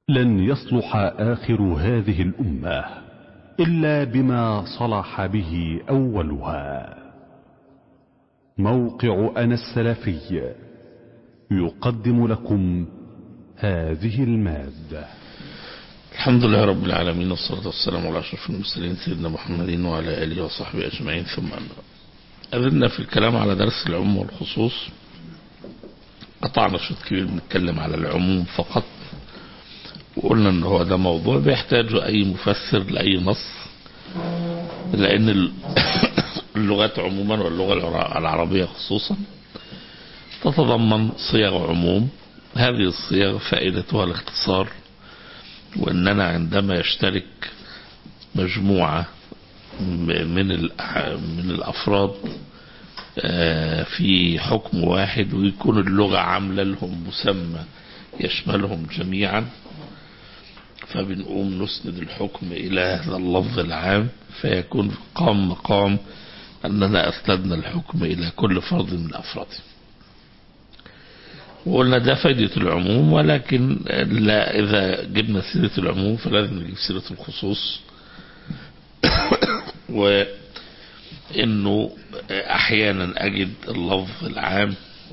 لن يصلح آخر هذه الأمة إلا بما صلح به أولها موقع أنا السلفي يقدم لكم هذه المادة الحمد لله رب العالمين والصلاة والسلام على أشرف المرسلين سيدنا محمد وعلى آله وصحبه أجمعين ثم أما أذنا في الكلام على درس العموم والخصوص قطعنا شوط كبير بنتكلم على العموم فقط وقلنا ان هو ده موضوع بيحتاج اي مفسر لاي نص لان اللغات عموما واللغة العربية خصوصا تتضمن صيغ عموم هذه الصيغ فائدتها الاختصار واننا عندما يشترك مجموعة من من الافراد في حكم واحد ويكون اللغة عاملة لهم مسمى يشملهم جميعا فبنقوم نسند الحكم إلى هذا اللفظ العام فيكون قام مقام أننا أسندنا الحكم إلى كل فرد من أفراده وقلنا ده فائدة العموم ولكن لا إذا جبنا سيرة العموم فلازم نجيب سيرة الخصوص وإنه أحيانا أجد اللفظ العام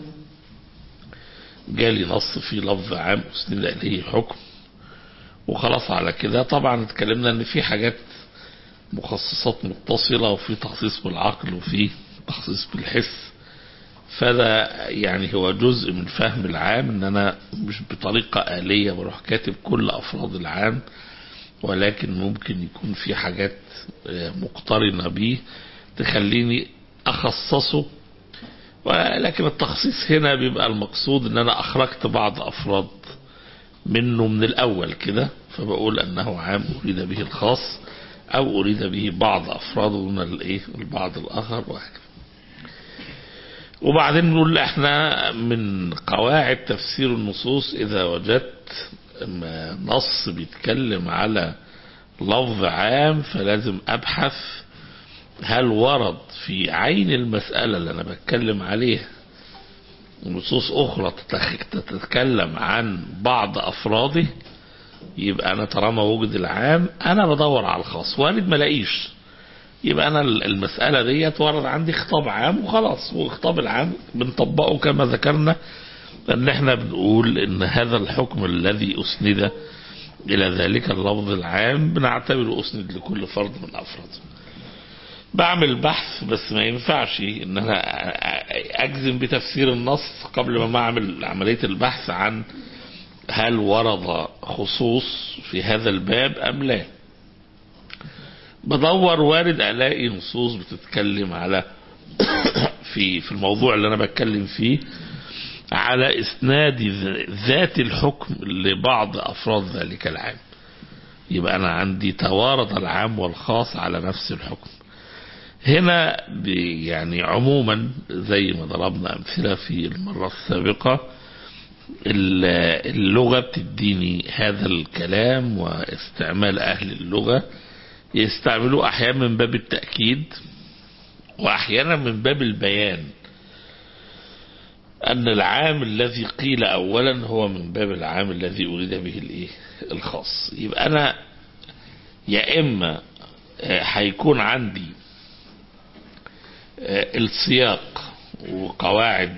جالي نص فيه لفظ عام أسند إليه حكم وخلاص على كده طبعا اتكلمنا ان في حاجات مخصصات متصلة وفي تخصيص بالعقل وفي تخصيص بالحس فده يعني هو جزء من فهم العام ان انا مش بطريقة آلية بروح كاتب كل افراد العام ولكن ممكن يكون في حاجات مقترنة بيه تخليني اخصصه ولكن التخصيص هنا بيبقى المقصود ان انا اخرجت بعض افراد منه من الأول كده فبقول أنه عام أريد به الخاص أو أريد به بعض أفراده من الإيه البعض الآخر وهكذا وبعدين نقول احنا من قواعد تفسير النصوص إذا وجدت نص بيتكلم على لفظ عام فلازم أبحث هل ورد في عين المسألة اللي أنا بتكلم عليها نصوص أخرى تتكلم عن بعض أفراده يبقى أنا طالما وجد العام أنا بدور على الخاص وارد ما لاقيش يبقى أنا المسألة ديت ورد عندي خطاب عام وخلاص والخطاب العام بنطبقه كما ذكرنا أن احنا بنقول أن هذا الحكم الذي أسند إلى ذلك اللفظ العام بنعتبره أسند لكل فرد من أفراده بعمل بحث بس ما ينفعش ان انا اجزم بتفسير النص قبل ما اعمل عملية البحث عن هل ورد خصوص في هذا الباب ام لا بدور وارد الاقي نصوص بتتكلم على في في الموضوع اللي انا بتكلم فيه على اسناد ذات الحكم لبعض افراد ذلك العام يبقى انا عندي توارد العام والخاص على نفس الحكم هنا يعني عموما زي ما ضربنا أمثلة في المرة السابقة اللغة بتديني هذا الكلام واستعمال أهل اللغة يستعملوه أحيانا من باب التأكيد وأحيانا من باب البيان أن العام الذي قيل أولا هو من باب العام الذي أريد به الإيه الخاص يبقى أنا يا إما هيكون عندي السياق وقواعد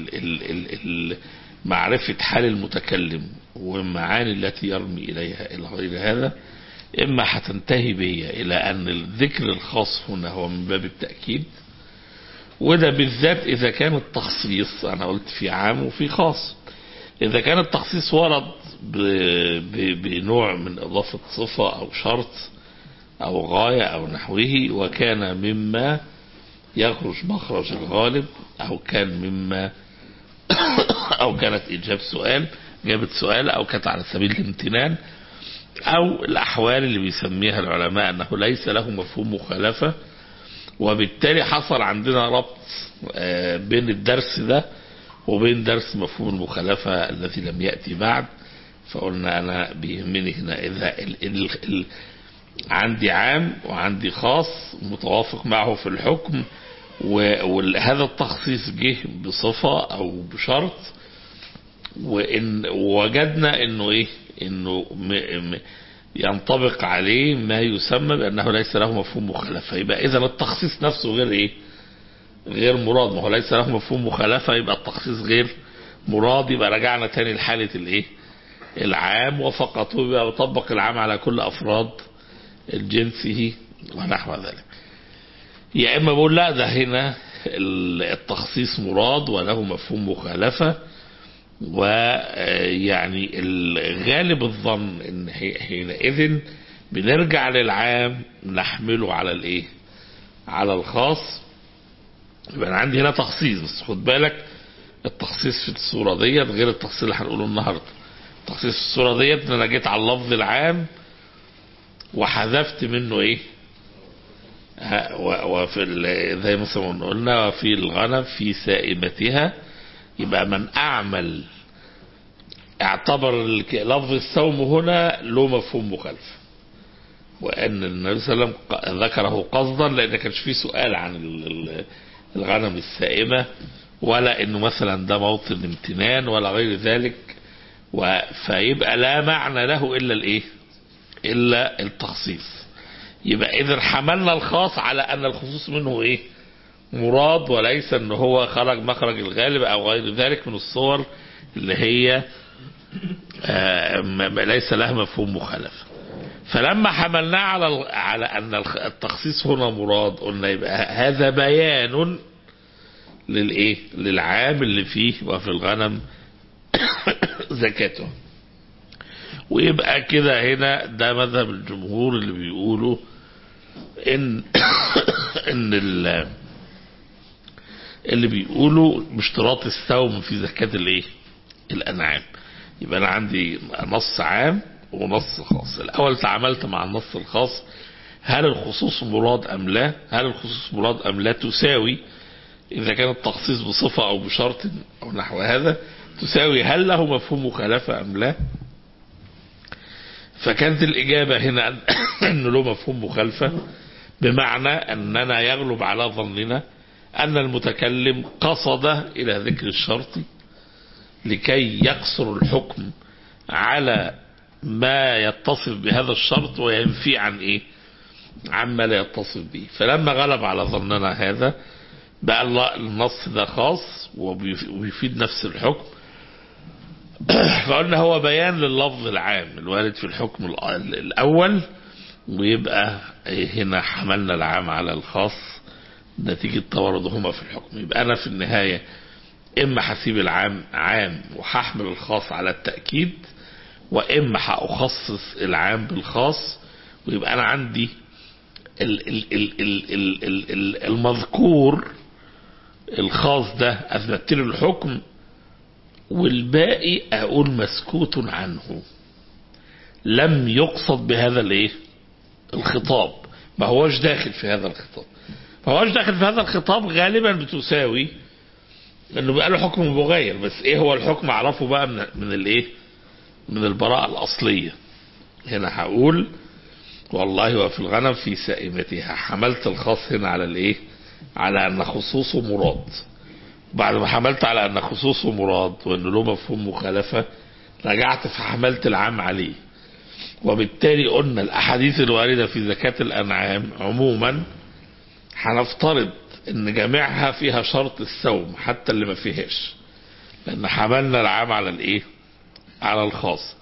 معرفة حال المتكلم والمعاني التي يرمي إليها إلى غير هذا إما هتنتهي بي إلى أن الذكر الخاص هنا هو من باب التأكيد وده بالذات إذا كان التخصيص أنا قلت في عام وفي خاص إذا كان التخصيص ورد بنوع من إضافة صفة أو شرط أو غاية أو نحوه وكان مما يخرج مخرج الغالب او كان مما او كانت اجابة سؤال جابت سؤال او كانت على سبيل الامتنان او الاحوال اللي بيسميها العلماء انه ليس له مفهوم مخالفة وبالتالي حصل عندنا ربط بين الدرس ده وبين درس مفهوم المخالفة الذي لم يأتي بعد فقلنا انا بيهمني هنا اذا ال ال ال عندي عام وعندي خاص متوافق معه في الحكم وهذا التخصيص جه بصفة او بشرط وإن وجدنا إنه إيه إنه م م ينطبق عليه ما يسمى بأنه ليس له مفهوم مخالفة يبقى إذا التخصيص نفسه غير إيه غير مراد ما هو ليس له مفهوم مخالفة يبقى التخصيص غير مراد يبقى رجعنا تاني لحالة الإيه العام وفقط يبقى يطبق العام على كل أفراد جنسه ونحو ذلك يا إما بقول لا ده هنا التخصيص مراد وله مفهوم مخالفة ويعني الغالب الظن ان حينئذ بنرجع للعام نحمله على الايه على الخاص يبقى انا عندي هنا تخصيص بس خد بالك التخصيص في الصورة ديت غير التخصيص اللي هنقوله النهارده التخصيص في الصورة ديت ان انا جيت على اللفظ العام وحذفت منه ايه وفي زي مثلا قلنا وفي الغنم في سائمتها يبقى من أعمل اعتبر لفظ الصوم هنا له مفهوم مخالف وأن النبي صلى الله عليه وسلم ذكره قصدا لأن ما كانش فيه سؤال عن الغنم السائمة ولا أنه مثلا ده موطن امتنان ولا غير ذلك فيبقى لا معنى له إلا الإيه إلا التخصيص يبقى إذا حملنا الخاص على أن الخصوص منه إيه مراد وليس ان هو خرج مخرج الغالب او غير ذلك من الصور اللي هي ليس لها مفهوم مخالفه فلما حملناه على على ان التخصيص هنا مراد قلنا يبقى هذا بيان للايه للعام اللي فيه وفي الغنم زكاته ويبقى كده هنا ده مذهب الجمهور اللي بيقولوا ان ان اللي بيقولوا باشتراط السوم في زكاة الايه الانعام يبقى انا عندي نص عام ونص خاص الاول تعاملت مع النص الخاص هل الخصوص مراد ام لا هل الخصوص مراد ام لا تساوي اذا كان التخصيص بصفة او بشرط او نحو هذا تساوي هل له مفهوم مخالفة ام لا فكانت الاجابة هنا انه له مفهوم مخالفة بمعنى اننا يغلب على ظننا أن المتكلم قصد إلى ذكر الشرط لكي يقصر الحكم على ما يتصف بهذا الشرط وينفي عن إيه عما لا يتصف به فلما غلب على ظننا هذا بقى النص ده خاص وبيفيد نفس الحكم فقلنا هو بيان لللفظ العام الوارد في الحكم الأول ويبقى هنا حملنا العام على الخاص نتيجة تواردهما في الحكم يبقى أنا في النهاية إما هسيب العام عام وهحمل الخاص على التأكيد وإما هأخصص العام بالخاص ويبقى أنا عندي ال ال ال ال ال ال ال المذكور الخاص ده أثبت له الحكم والباقي أقول مسكوت عنه لم يقصد بهذا الايه الخطاب ما هوش داخل في هذا الخطاب ما هوش داخل في هذا الخطاب غالبا بتساوي انه بقى له حكم مغاير بس ايه هو الحكم اعرفه بقى من من الايه من البراءة الاصلية هنا هقول والله وفي الغنم في سائمتها حملت الخاص هنا على الايه على ان خصوصه مراد بعد ما حملت على ان خصوصه مراد وانه له مفهوم مخالفة رجعت فحملت العام عليه وبالتالي قلنا الاحاديث الواردة في زكاة الانعام عموما هنفترض ان جميعها فيها شرط السوم حتى اللي ما فيهاش لان حملنا العام على الايه على الخاص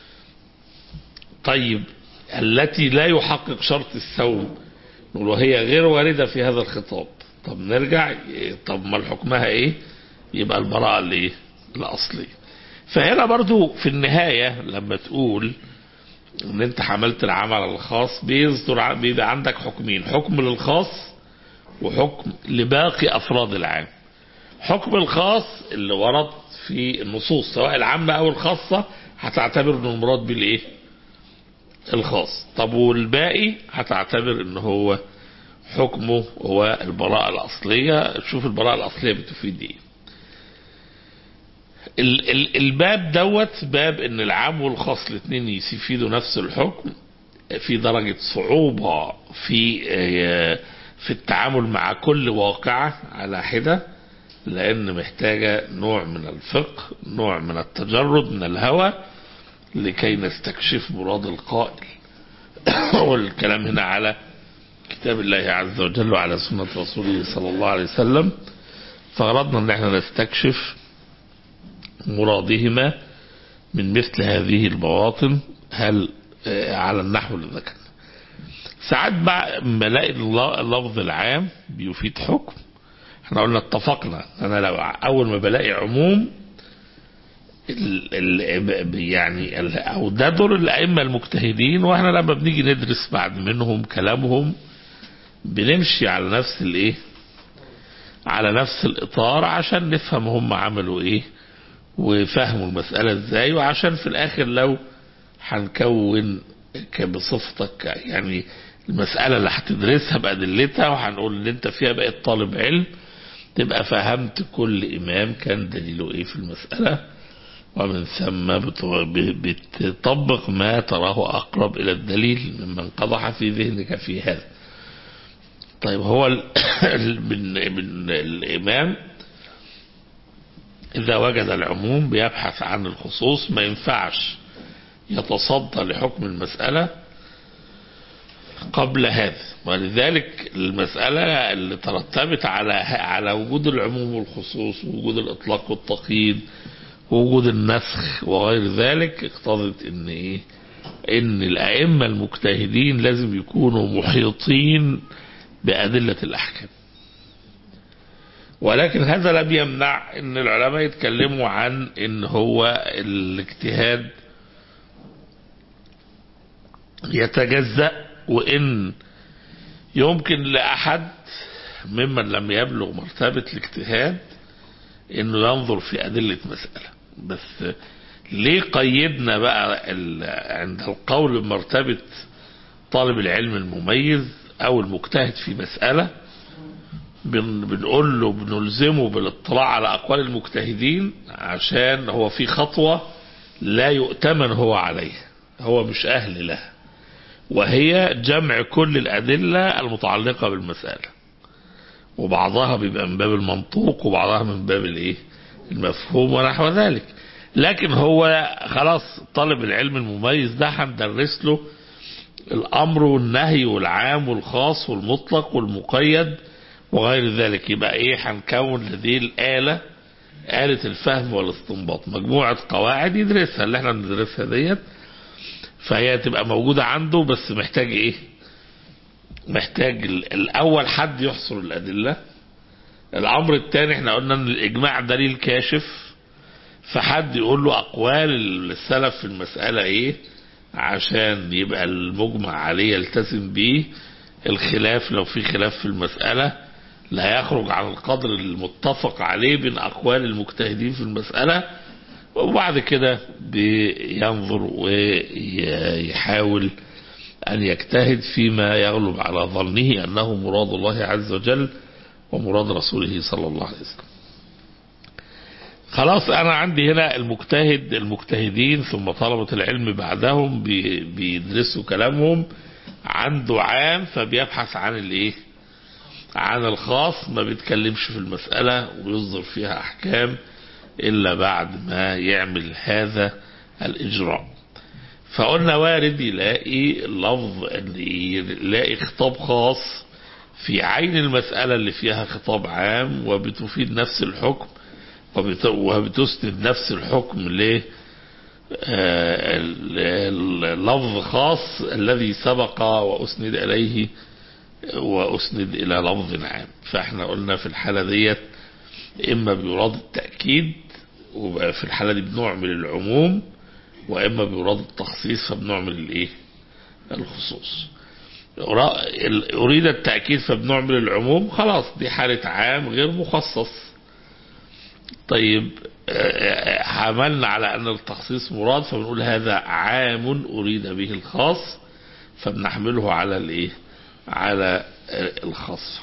طيب التي لا يحقق شرط السوم نقول وهي غير واردة في هذا الخطاب طب نرجع طب ما حكمها ايه يبقى البراءة الايه الاصلية فهنا برضو في النهاية لما تقول ان انت حملت العام على الخاص بيصدر بيبقى عندك حكمين حكم للخاص وحكم لباقي افراد العام حكم الخاص اللي ورد في النصوص سواء العامة او الخاصة هتعتبر ان المراد بالايه الخاص طب والباقي هتعتبر ان هو حكمه هو البراءة الأصلية شوف البراءة الأصلية بتفيد ايه الباب دوت باب ان العام والخاص الاثنين يفيدوا نفس الحكم في درجة صعوبة في في التعامل مع كل واقعة على حدة لان محتاجة نوع من الفقه نوع من التجرد من الهوى لكي نستكشف مراد القائل والكلام هنا على كتاب الله عز وجل وعلى سنة رسوله صلى الله عليه وسلم فأردنا أن احنا نستكشف مرادهما من مثل هذه المواطن هل على النحو اللي ذكرنا ساعات ما الاقي اللفظ العام بيفيد حكم احنا قلنا اتفقنا انا لو اول ما بلاقي عموم ال ال يعني ال او ده دور الائمه المجتهدين واحنا لما بنيجي ندرس بعد منهم كلامهم بنمشي على نفس الايه على نفس الاطار عشان نفهم هم عملوا ايه وفهموا المساله ازاي وعشان في الاخر لو هنكون بصفتك يعني المسألة اللي هتدرسها بأدلتها وهنقول ان انت فيها بقيت طالب علم تبقى فهمت كل إمام كان دليله إيه في المسألة ومن ثم بتطبق ما تراه أقرب إلى الدليل ممن قضح في ذهنك في هذا طيب هو من, من الإمام إذا وجد العموم بيبحث عن الخصوص ما ينفعش يتصدى لحكم المسألة قبل هذا ولذلك المسألة اللي ترتبت على على وجود العموم والخصوص ووجود الإطلاق والتقييد ووجود النسخ وغير ذلك اقتضت ان ايه ان الائمة المجتهدين لازم يكونوا محيطين بأدلة الأحكام ولكن هذا لم يمنع ان العلماء يتكلموا عن ان هو الاجتهاد يتجزأ وان يمكن لأحد ممن لم يبلغ مرتبة الاجتهاد انه ينظر في أدلة مسألة بس ليه قيدنا بقى عند القول بمرتبة طالب العلم المميز او المجتهد في مسألة بنقول له بنلزمه بالاطلاع على اقوال المجتهدين عشان هو في خطوة لا يؤتمن هو عليها هو مش اهل لها وهي جمع كل الادلة المتعلقة بالمسألة وبعضها بيبقى من باب المنطوق وبعضها من باب الايه المفهوم ونحو ذلك لكن هو خلاص طالب العلم المميز ده هندرس له الامر والنهي والعام والخاص والمطلق والمقيد وغير ذلك يبقى ايه هنكون لديه الآلة آلة الفهم والاستنباط مجموعة قواعد يدرسها اللي احنا بندرسها ديت فهي تبقى موجودة عنده بس محتاج ايه محتاج الاول حد يحصر الادلة الامر الثاني احنا قلنا ان الاجماع دليل كاشف فحد يقول له اقوال السلف في المسألة ايه عشان يبقى المجمع عليه يلتزم بيه الخلاف لو في خلاف في المسألة لا يخرج عن القدر المتفق عليه بين اقوال المجتهدين في المسألة وبعد كده بينظر ويحاول أن يجتهد فيما يغلب على ظنه أنه مراد الله عز وجل ومراد رسوله صلى الله عليه وسلم خلاص أنا عندي هنا المجتهد المجتهدين ثم طلبة العلم بعدهم بيدرسوا كلامهم عنده عام فبيبحث عن الايه عن الخاص ما بيتكلمش في المسألة ويصدر فيها أحكام إلا بعد ما يعمل هذا الإجراء فقلنا وارد يلاقي لفظ يلاقي خطاب خاص في عين المسألة اللي فيها خطاب عام وبتفيد نفس الحكم وبتسند نفس الحكم ل لفظ خاص الذي سبق وأسند إليه وأسند إلى لفظ عام فاحنا قلنا في الحالة ديت إما بيراد التأكيد وفي الحالة دي بنعمل العموم وإما بيراد التخصيص فبنعمل الإيه الخصوص أريد التأكيد فبنعمل العموم خلاص دي حالة عام غير مخصص طيب حملنا على أن التخصيص مراد فبنقول هذا عام أريد به الخاص فبنحمله على الإيه على الخاص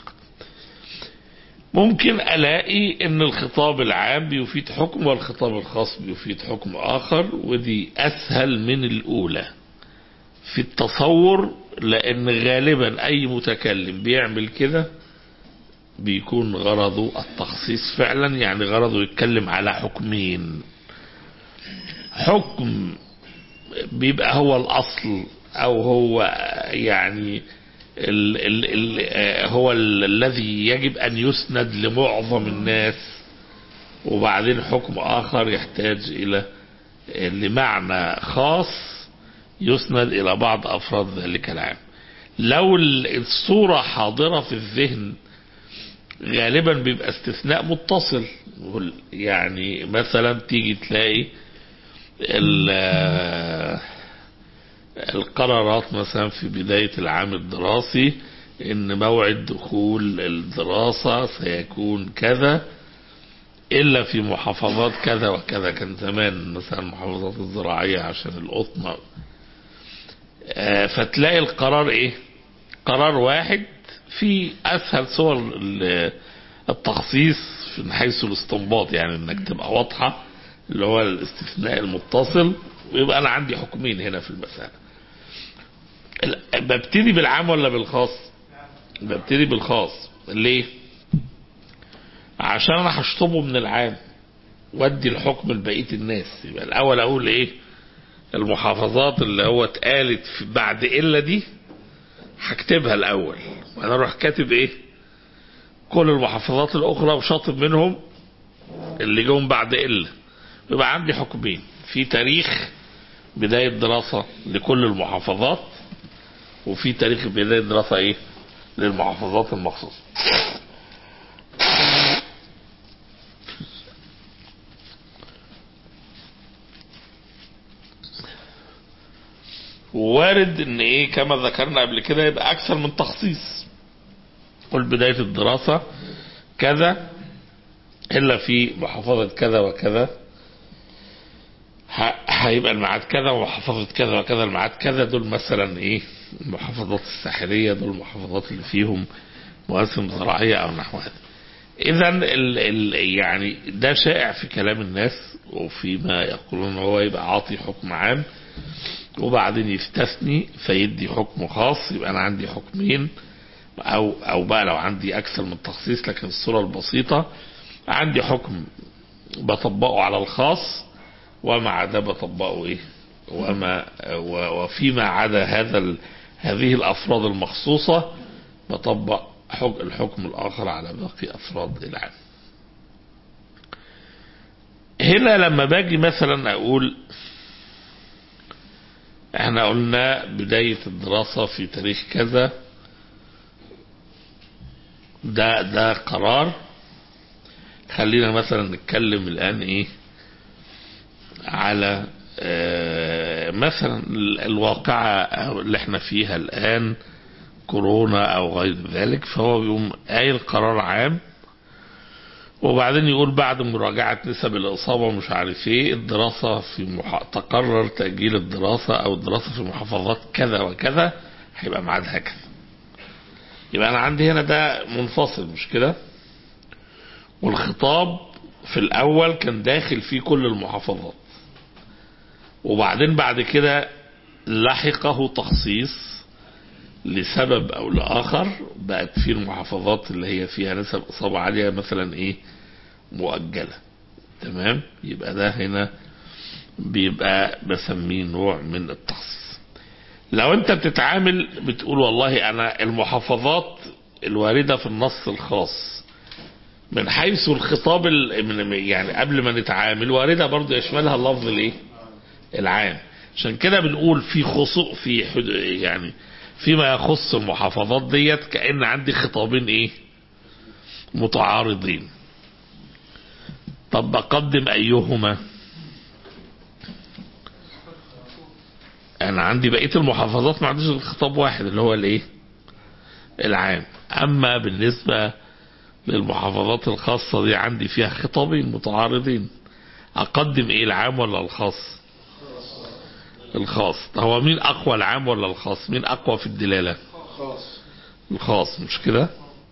ممكن ألاقي أن الخطاب العام بيفيد حكم والخطاب الخاص بيفيد حكم آخر ودي أسهل من الأولى في التصور لأن غالبا أي متكلم بيعمل كده بيكون غرضه التخصيص فعلا يعني غرضه يتكلم على حكمين حكم بيبقى هو الأصل أو هو يعني ال ال ال هو ال الذي يجب أن يسند لمعظم الناس وبعدين حكم آخر يحتاج إلى لمعنى خاص يسند إلى بعض أفراد ذلك العام لو الصورة حاضرة في الذهن غالبا بيبقى استثناء متصل يعني مثلا تيجي تلاقي القرارات مثلا في بداية العام الدراسي ان موعد دخول الدراسة سيكون كذا الا في محافظات كذا وكذا كان زمان مثلا المحافظات الزراعية عشان القطن فتلاقي القرار ايه قرار واحد في اسهل صور التخصيص من حيث الاستنباط يعني انك تبقى واضحة اللي هو الاستثناء المتصل ويبقى انا عندي حكمين هنا في المسألة ببتدي بالعام ولا بالخاص ببتدي بالخاص ليه عشان انا هشطبه من العام وادي الحكم لبقيه الناس يبقى الاول اقول ايه المحافظات اللي هو اتقالت بعد الا دي هكتبها الاول وانا اروح كاتب ايه كل المحافظات الاخرى وشاطب منهم اللي جم بعد الا يبقى عندي حكمين في تاريخ بداية دراسة لكل المحافظات وفي تاريخ بداية دراسة ايه للمحافظات المخصوصة وارد ان ايه كما ذكرنا قبل كده يبقى اكثر من تخصيص قل بداية الدراسة كذا الا في محافظة كذا وكذا هيبقى الميعاد كذا ومحافظة كذا وكذا الميعاد كذا دول مثلا ايه المحافظات الساحلية دول المحافظات اللي فيهم مواسم زراعية او نحو هذا اذا ال ال يعني ده شائع في كلام الناس وفيما يقولون هو يبقى عاطي حكم عام وبعدين يستثني فيدي حكم خاص يبقى انا عندي حكمين او او بقى لو عندي اكثر من تخصيص لكن الصورة البسيطة عندي حكم بطبقه على الخاص وما عدا بطبقه ايه وما وفيما عدا هذا ال... هذه الافراد المخصوصة بطبق حكم الحكم الاخر على باقي افراد العام هنا لما باجي مثلا اقول احنا قلنا بداية الدراسة في تاريخ كذا ده ده قرار خلينا مثلا نتكلم الان ايه على اه مثلا الواقعة اللي احنا فيها الان كورونا او غير ذلك فهو بيقوم قايل قرار عام وبعدين يقول بعد مراجعة نسب الإصابة مش عارف ايه الدراسة في مح... تقرر تأجيل الدراسة أو الدراسة في محافظات كذا وكذا هيبقى ميعادها كذا. يبقى أنا عندي هنا ده منفصل مش كده؟ والخطاب في الأول كان داخل فيه كل المحافظات. وبعدين بعد كده لحقه تخصيص لسبب او لاخر بقت في المحافظات اللي هي فيها نسب اصابه عاليه مثلا ايه مؤجله تمام يبقى ده هنا بيبقى بسميه نوع من التخصيص لو انت بتتعامل بتقول والله انا المحافظات الوارده في النص الخاص من حيث الخطاب يعني قبل ما نتعامل وارده برضه يشملها اللفظ الايه العام عشان كده بنقول في خصوص في يعني فيما يخص المحافظات ديت كأن عندي خطابين ايه متعارضين طب بقدم ايهما انا عندي بقية المحافظات ما عنديش خطاب واحد اللي هو الايه العام اما بالنسبة للمحافظات الخاصة دي عندي فيها خطابين متعارضين اقدم ايه العام ولا الخاص الخاص هو مين اقوى العام ولا الخاص مين اقوى في الدلالة خاص الخاص مش كده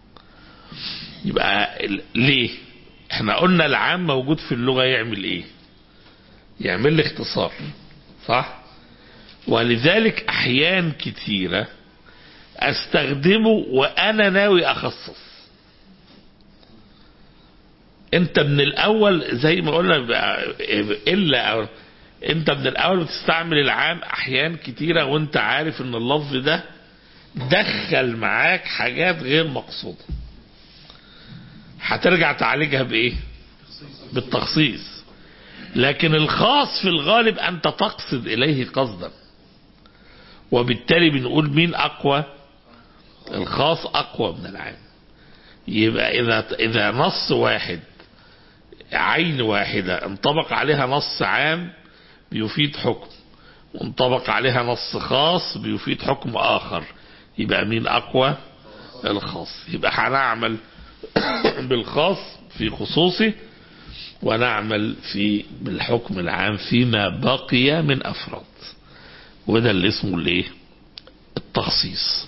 يبقى ليه احنا قلنا العام موجود في اللغة يعمل ايه يعمل لي اختصار صح ولذلك احيان كتيرة استخدمه وانا ناوي اخصص انت من الاول زي ما قلنا الا انت من الاول بتستعمل العام احيان كتيرة وانت عارف ان اللفظ ده دخل معاك حاجات غير مقصودة هترجع تعالجها بايه بالتخصيص لكن الخاص في الغالب انت تقصد اليه قصدا وبالتالي بنقول مين اقوى الخاص اقوى من العام يبقى اذا اذا نص واحد عين واحدة انطبق عليها نص عام بيفيد حكم وانطبق عليها نص خاص بيفيد حكم اخر يبقى مين اقوى الخاص يبقى هنعمل بالخاص في خصوصه ونعمل في بالحكم العام فيما بقي من افراد وده اللي اسمه الايه التخصيص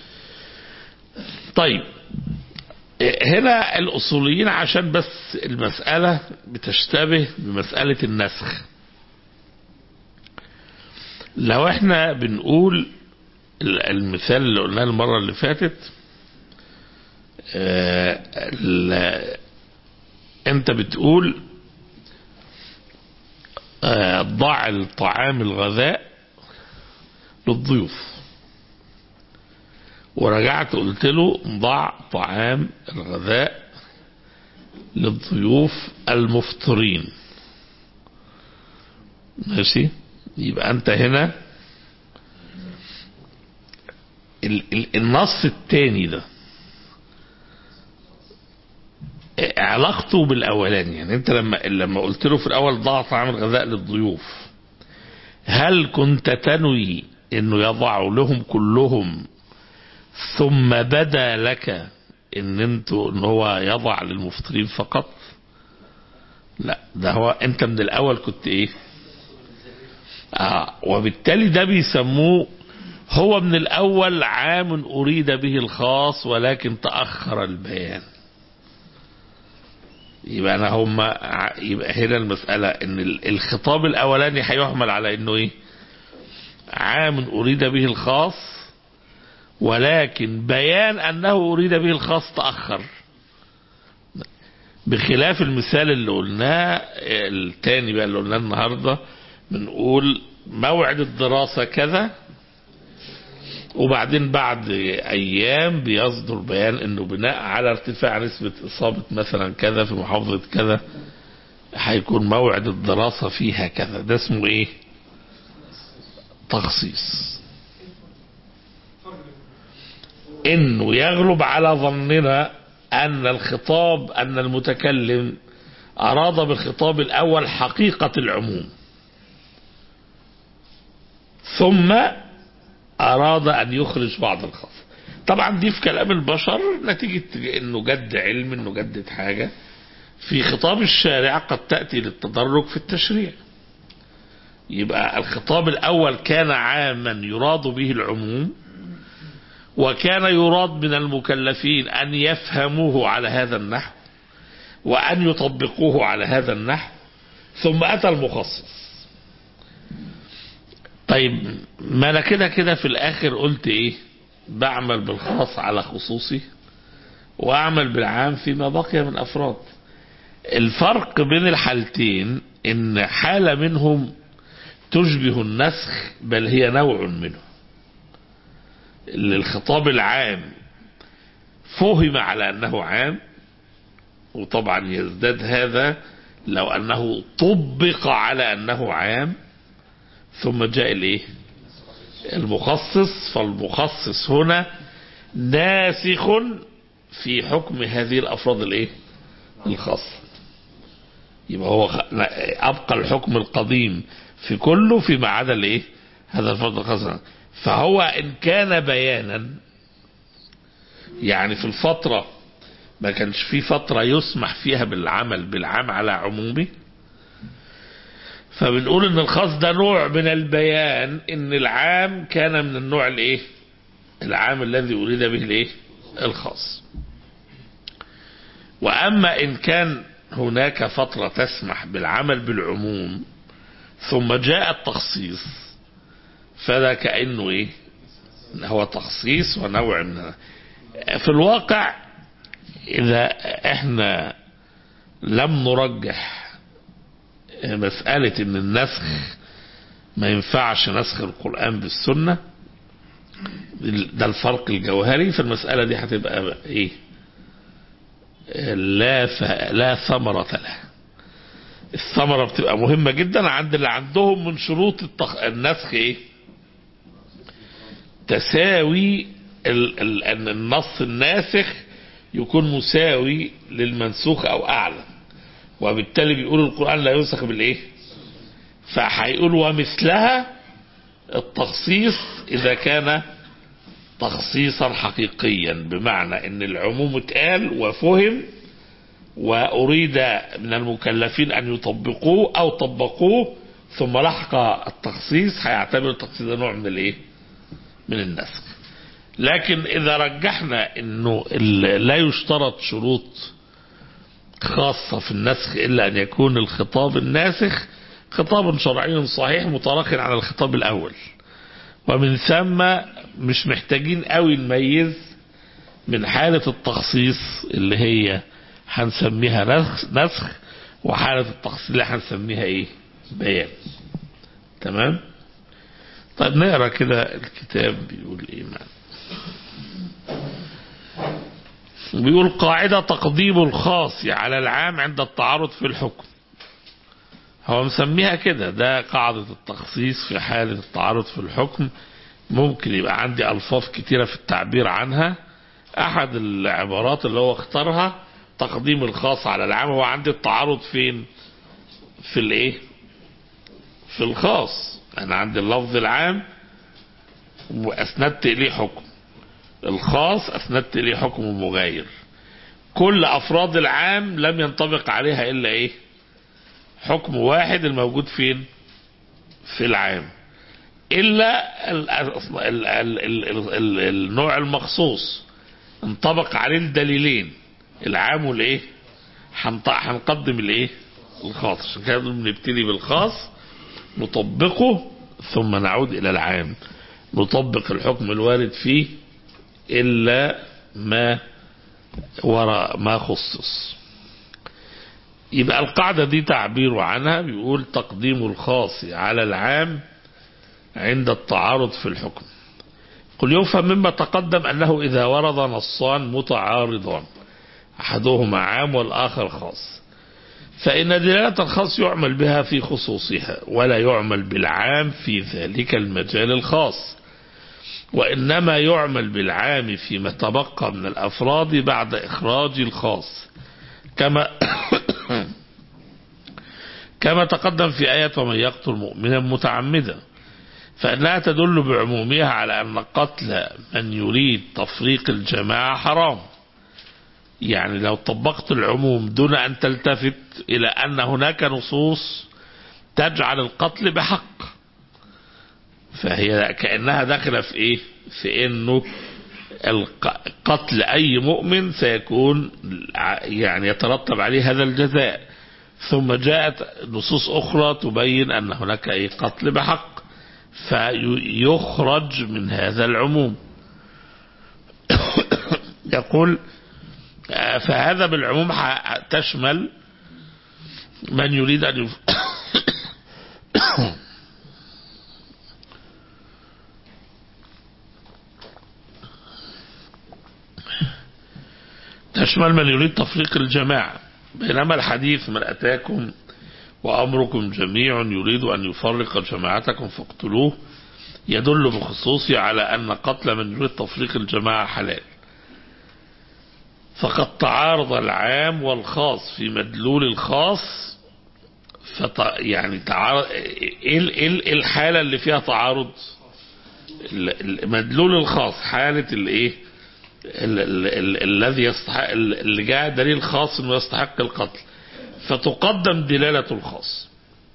طيب هنا الاصوليين عشان بس المسألة بتشتبه بمسألة النسخ لو احنا بنقول المثال اللي قلناه المرة اللي فاتت اه انت بتقول اه ضع الطعام الغذاء للضيوف ورجعت قلت له ضع طعام الغذاء للضيوف المفطرين ماشي يبقى انت هنا ال ال النص التاني ده علاقته بالاولاني يعني انت لما لما قلت له في الاول ضع طعام الغذاء للضيوف هل كنت تنوي انه يضع لهم كلهم ثم بدا لك ان انتوا ان هو يضع للمفطرين فقط لا ده هو انت من الاول كنت ايه آه وبالتالي ده بيسموه هو من الاول عام اريد به الخاص ولكن تاخر البيان يبقى انا هم يبقى هنا المساله ان الخطاب الاولاني هيحمل على انه ايه عام اريد به الخاص ولكن بيان انه اريد به الخاص تاخر بخلاف المثال اللي قلناه التاني بقى اللي قلناه النهارده بنقول موعد الدراسة كذا وبعدين بعد ايام بيصدر بيان انه بناء على ارتفاع نسبة اصابة مثلا كذا في محافظة كذا هيكون موعد الدراسة فيها كذا ده اسمه ايه تخصيص انه يغلب على ظننا ان الخطاب ان المتكلم اراد بالخطاب الاول حقيقة العموم ثم اراد ان يخرج بعض الخاص طبعا دي في كلام البشر نتيجة انه جد علم انه جدد حاجة في خطاب الشارع قد تأتي للتدرج في التشريع يبقى الخطاب الاول كان عاما يراد به العموم وكان يراد من المكلفين ان يفهموه على هذا النحو وان يطبقوه على هذا النحو ثم اتى المخصص طيب ما انا كده كده في الاخر قلت ايه بعمل بالخاص على خصوصي واعمل بالعام فيما بقي من افراد الفرق بين الحالتين ان حالة منهم تشبه النسخ بل هي نوع منه الخطاب العام فهم على انه عام وطبعا يزداد هذا لو انه طبق على انه عام ثم جاء الايه المخصص فالمخصص هنا ناسخ في حكم هذه الافراد الايه الخاصه يبقى هو ابقى الحكم القديم في كله فيما عدا الايه هذا الفرد الخاص فهو ان كان بيانا يعني في الفترة ما كانش في فترة يسمح فيها بالعمل بالعام على عمومه فبنقول ان الخاص ده نوع من البيان ان العام كان من النوع الايه العام الذي اريد به الايه الخاص واما ان كان هناك فترة تسمح بالعمل بالعموم ثم جاء التخصيص فده كأنه ايه هو تخصيص ونوع من في الواقع اذا احنا لم نرجح مسألة ان النسخ ما ينفعش نسخ القرآن بالسنة ده الفرق الجوهري فالمسألة دي هتبقى ايه لا ف... لا ثمرة لها الثمرة بتبقى مهمة جدا عند اللي عندهم من شروط التخ... النسخ ايه تساوي ال... ال... ان النص الناسخ يكون مساوي للمنسوخ او اعلى وبالتالي بيقولوا القرآن لا ينسخ بالايه فهيقول ومثلها التخصيص اذا كان تخصيصا حقيقيا بمعنى ان العموم اتقال وفهم واريد من المكلفين ان يطبقوه او طبقوه ثم لحق التخصيص هيعتبر التخصيص ده نوع من الايه من النسخ لكن اذا رجحنا انه لا يشترط شروط خاصة في النسخ الا ان يكون الخطاب الناسخ خطاب شرعي صحيح متراخٍ على الخطاب الاول ومن ثم مش محتاجين قوي نميز من حالة التخصيص اللي هي هنسميها نسخ, نسخ وحالة التخصيص اللي هنسميها ايه بيان تمام طيب نقرا كده الكتاب بيقول ايه معنا بيقول قاعدة تقديم الخاص على العام عند التعارض في الحكم هو مسميها كده ده قاعدة التخصيص في حالة التعارض في الحكم ممكن يبقى عندي ألفاظ كتيرة في التعبير عنها أحد العبارات اللي هو اختارها تقديم الخاص على العام هو عندي التعارض فين في الايه في الخاص أنا عندي اللفظ العام وأسندت إليه حكم الخاص أسندت إليه حكم مغاير كل أفراد العام لم ينطبق عليها إلا إيه حكم واحد الموجود فين في العام إلا ال ال ال ال ال النوع المخصوص انطبق عليه الدليلين العام والايه هنقدم الايه الخاص عشان كده بنبتدي بالخاص نطبقه ثم نعود الى العام نطبق الحكم الوارد فيه الا ما وراء ما خصص يبقى القاعدة دي تعبير عنها بيقول تقديم الخاص على العام عند التعارض في الحكم قل يفهم مما تقدم أنه إذا ورد نصان متعارضان أحدهما عام والآخر خاص فإن دلالة الخاص يعمل بها في خصوصها ولا يعمل بالعام في ذلك المجال الخاص وإنما يعمل بالعام فيما تبقى من الأفراد بعد إخراج الخاص كما كما تقدم في آية ومن يقتل مؤمنا متعمدا فإنها تدل بعمومها على أن قتل من يريد تفريق الجماعة حرام يعني لو طبقت العموم دون أن تلتفت إلى أن هناك نصوص تجعل القتل بحق فهي كأنها داخلة في إيه في أنه قتل أي مؤمن سيكون يعني يترتب عليه هذا الجزاء ثم جاءت نصوص أخرى تبين أن هناك أي قتل بحق فيخرج من هذا العموم يقول فهذا بالعموم تشمل من يريد أن يف... تشمل من يريد تفريق الجماعة بينما الحديث من أتاكم وأمركم جميع يريد أن يفرق جماعتكم فاقتلوه يدل بخصوصه على أن قتل من يريد تفريق الجماعة حلال فقد تعارض العام والخاص في مدلول الخاص فط... يعني تعارض ايه إيه الحالة اللي فيها تعارض مدلول الخاص حالة الايه الذي يستحق اللي جاء دليل خاص انه يستحق القتل فتقدم دلالة الخاص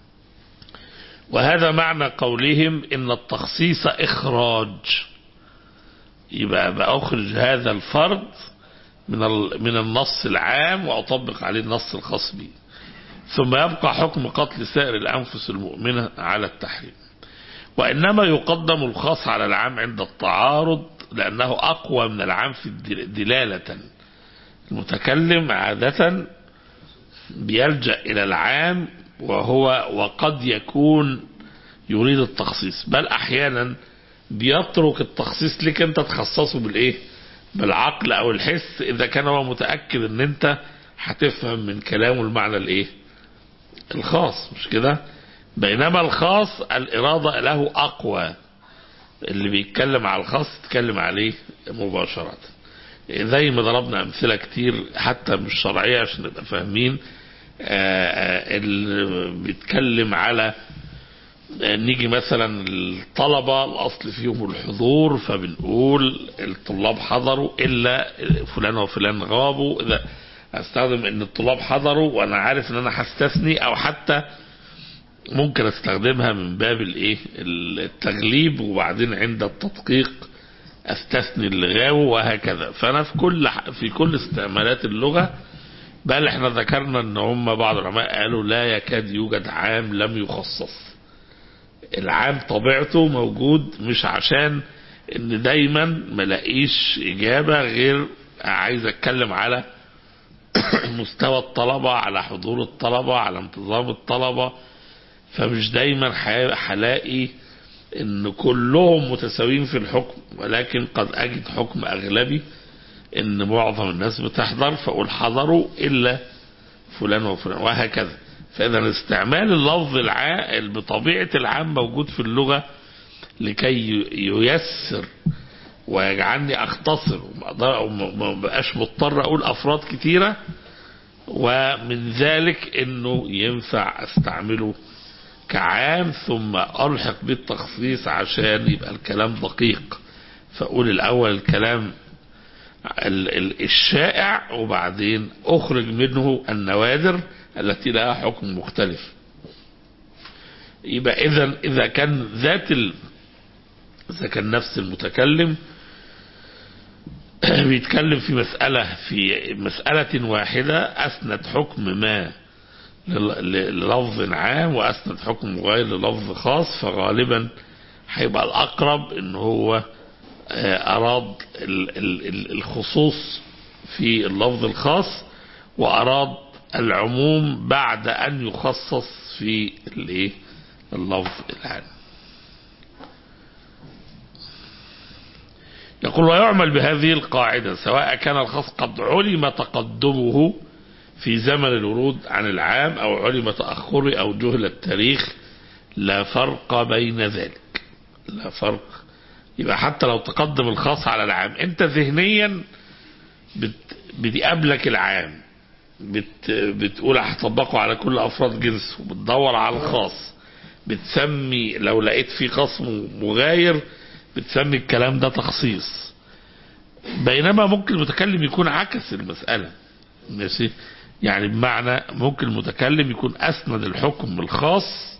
وهذا معنى قولهم ان التخصيص اخراج يبقى بأخرج هذا الفرد من من النص العام واطبق عليه النص الخاص به ثم يبقى حكم قتل سائر الانفس المؤمنه على التحريم وانما يقدم الخاص على العام عند التعارض لانه اقوى من العام في دلاله المتكلم عاده بيلجأ إلى العام وهو وقد يكون يريد التخصيص بل أحيانا بيترك التخصيص لك أنت تخصصه بالإيه بالعقل أو الحس إذا كان هو متأكد أن أنت هتفهم من كلامه المعنى الإيه الخاص مش كده بينما الخاص الإرادة له أقوى اللي بيتكلم على الخاص يتكلم عليه مباشرة زي ما ضربنا أمثلة كتير حتى مش شرعية عشان نبقى فاهمين اللي بيتكلم على نيجي مثلا الطلبة الأصل فيهم الحضور فبنقول الطلاب حضروا إلا فلان وفلان غابوا إذا استخدم ان الطلاب حضروا وانا عارف ان انا هستثني او حتى ممكن استخدمها من باب الايه التغليب وبعدين عند التدقيق استثني اللي غاووا وهكذا فانا في كل في كل استعمالات اللغه بل احنا ذكرنا ان هم بعض العلماء قالوا لا يكاد يوجد عام لم يخصص العام طبيعته موجود مش عشان ان دايما ملاقيش اجابه غير عايز اتكلم على مستوى الطلبة على حضور الطلبة على انتظام الطلبة فمش دايما هلاقي ان كلهم متساويين في الحكم ولكن قد اجد حكم اغلبي ان معظم الناس بتحضر فاقول حضروا الا فلان وفلان وهكذا فاذا استعمال اللفظ العام بطبيعة العام موجود في اللغة لكي ييسر ويجعلني اختصر وما بقاش مضطر اقول افراد كتيرة ومن ذلك انه ينفع استعمله كعام ثم الحق بالتخصيص عشان يبقى الكلام دقيق فاقول الاول الكلام الشائع وبعدين اخرج منه النوادر التي لها حكم مختلف يبقى اذا اذا كان ذات ال... اذا كان نفس المتكلم بيتكلم في مسألة في مسألة واحدة أسند حكم ما للفظ عام وأسند حكم غير للفظ خاص فغالبا هيبقى الأقرب إن هو أراد الخصوص في اللفظ الخاص وأراد العموم بعد أن يخصص في اللفظ العام يقول ويعمل بهذه القاعدة سواء كان الخاص قد علم تقدمه في زمن الورود عن العام أو علم تأخره أو جهل التاريخ لا فرق بين ذلك لا فرق يبقى حتى لو تقدم الخاص على العام انت ذهنيا بت... بتقابلك العام بت... بتقول هطبقه على كل افراد جنس وبتدور على الخاص بتسمي لو لقيت في خصم مغاير بتسمي الكلام ده تخصيص بينما ممكن المتكلم يكون عكس المسألة ماشي يعني بمعنى ممكن المتكلم يكون أسند الحكم الخاص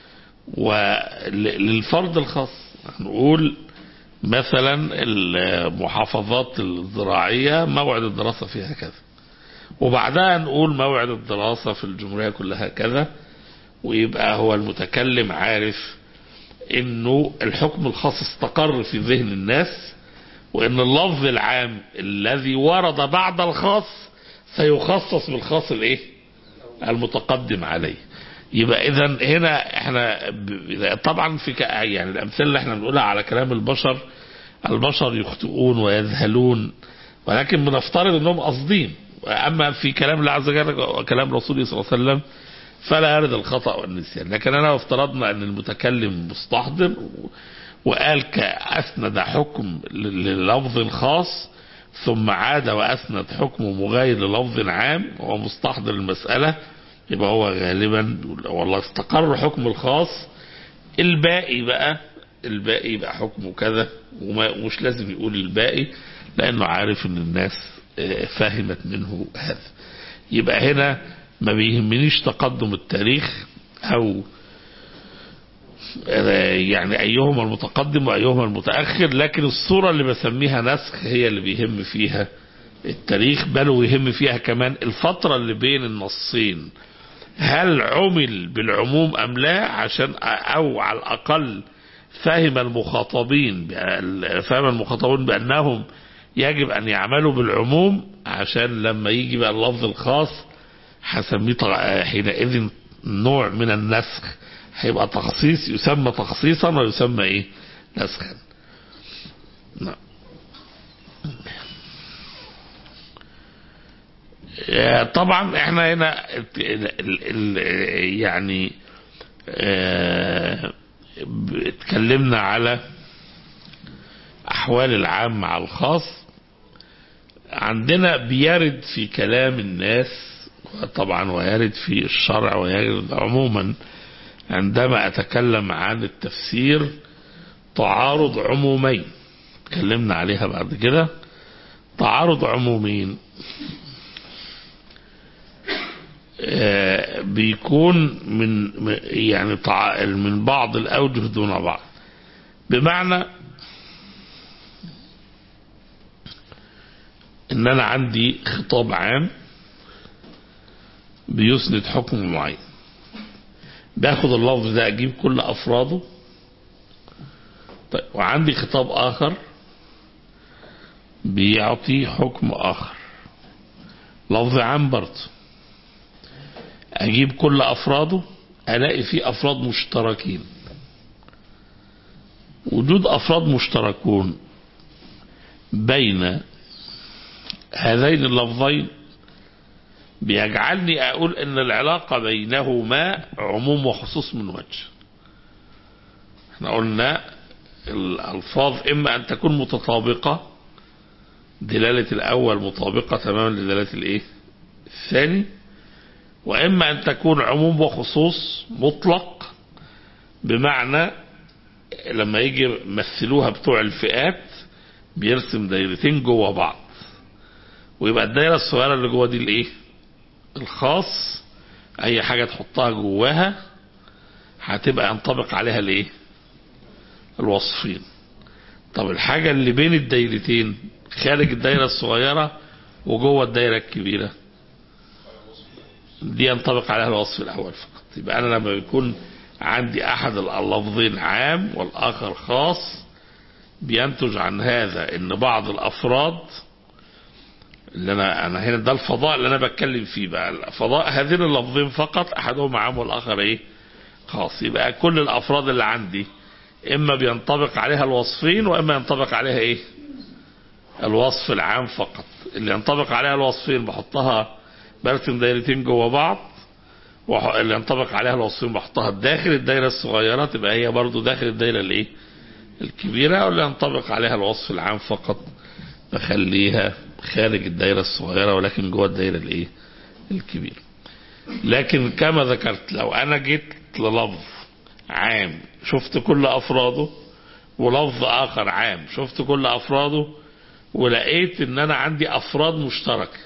وللفرد الخاص نقول مثلا المحافظات الزراعية موعد الدراسة فيها كذا وبعدها نقول موعد الدراسة في الجمهورية كلها كذا ويبقى هو المتكلم عارف انه الحكم الخاص استقر في ذهن الناس وان اللفظ العام الذي ورد بعد الخاص سيخصص بالخاص الايه المتقدم عليه يبقى اذا هنا احنا طبعا في يعني الامثله اللي احنا بنقولها على كلام البشر البشر يخطئون ويذهلون ولكن بنفترض انهم قاصدين اما في كلام الله عز وجل وكلام رسوله صلى الله عليه وسلم فلا يرد الخطأ والنسيان لكن أنا افترضنا أن المتكلم مستحضر وقال كأسند حكم للفظ خاص ثم عاد وأسند حكم مغاير للفظ عام وهو مستحضر المسألة يبقى هو غالبا والله استقر حكم الخاص الباقي بقى الباقي يبقى حكمه كذا ومش لازم يقول الباقي لأنه عارف أن الناس فهمت منه هذا يبقى هنا ما بيهمنيش تقدم التاريخ او يعني ايهما المتقدم وايهما المتاخر لكن الصوره اللي بسميها نسخ هي اللي بيهم فيها التاريخ بل ويهم فيها كمان الفتره اللي بين النصين هل عمل بالعموم ام لا عشان او على الاقل فهم المخاطبين فهم المخاطبون بانهم يجب ان يعملوا بالعموم عشان لما يجي بقى اللفظ الخاص هسميه طغ- حينئذ نوع من النسخ هيبقى تخصيص يسمى تخصيصا ويسمى ايه نسخا نعم آه، طبعا احنا هنا ال- ال- ال- يعني آه، اتكلمنا على احوال العام مع الخاص عندنا بيرد في كلام الناس طبعا ويرد في الشرع ويرد عموما عندما اتكلم عن التفسير تعارض عمومين اتكلمنا عليها بعد كده تعارض عمومين آه، بيكون من من- يعني تع- من بعض الاوجه دون بعض بمعنى ان انا عندي خطاب عام بيسند حكم معين باخد اللفظ ده اجيب كل افراده طيب وعندي خطاب اخر بيعطي حكم اخر لفظ عام برضه اجيب كل افراده الاقي فيه افراد مشتركين وجود افراد مشتركون بين هذين اللفظين بيجعلني اقول ان العلاقة بينهما عموم وخصوص من وجه احنا قلنا الالفاظ اما ان تكون متطابقة دلالة الاول مطابقة تماما لدلالة الايه الثاني واما ان تكون عموم وخصوص مطلق بمعنى لما يجي مثلوها بتوع الفئات بيرسم دايرتين جوه بعض ويبقى الدايرة الصغيرة اللي جوه دي الايه الخاص اي حاجة تحطها جواها هتبقى ينطبق عليها الايه الوصفين طب الحاجة اللي بين الدايرتين خارج الدايرة الصغيرة وجوه الدايرة الكبيرة دي ينطبق عليها الوصف الاول فقط يبقى انا لما بيكون عندي احد اللفظين عام والاخر خاص بينتج عن هذا ان بعض الافراد اللي انا انا هنا ده الفضاء اللي انا بتكلم فيه بقى الفضاء هذين اللفظين فقط احدهم عام والاخر ايه خاص يبقى كل الافراد اللي عندي اما بينطبق عليها الوصفين واما ينطبق عليها ايه الوصف العام فقط اللي ينطبق عليها الوصفين بحطها برسم دايرتين جوه بعض واللي ينطبق عليها الوصفين بحطها داخل الدايره الصغيره تبقى هي برضو داخل الدايره الايه الكبيره واللي ينطبق عليها الوصف العام فقط بخليها خارج الدايره الصغيره ولكن جوه الدايره الايه الكبيره لكن كما ذكرت لو انا جيت للفظ عام شفت كل افراده ولفظ اخر عام شفت كل افراده ولقيت ان انا عندي افراد مشتركه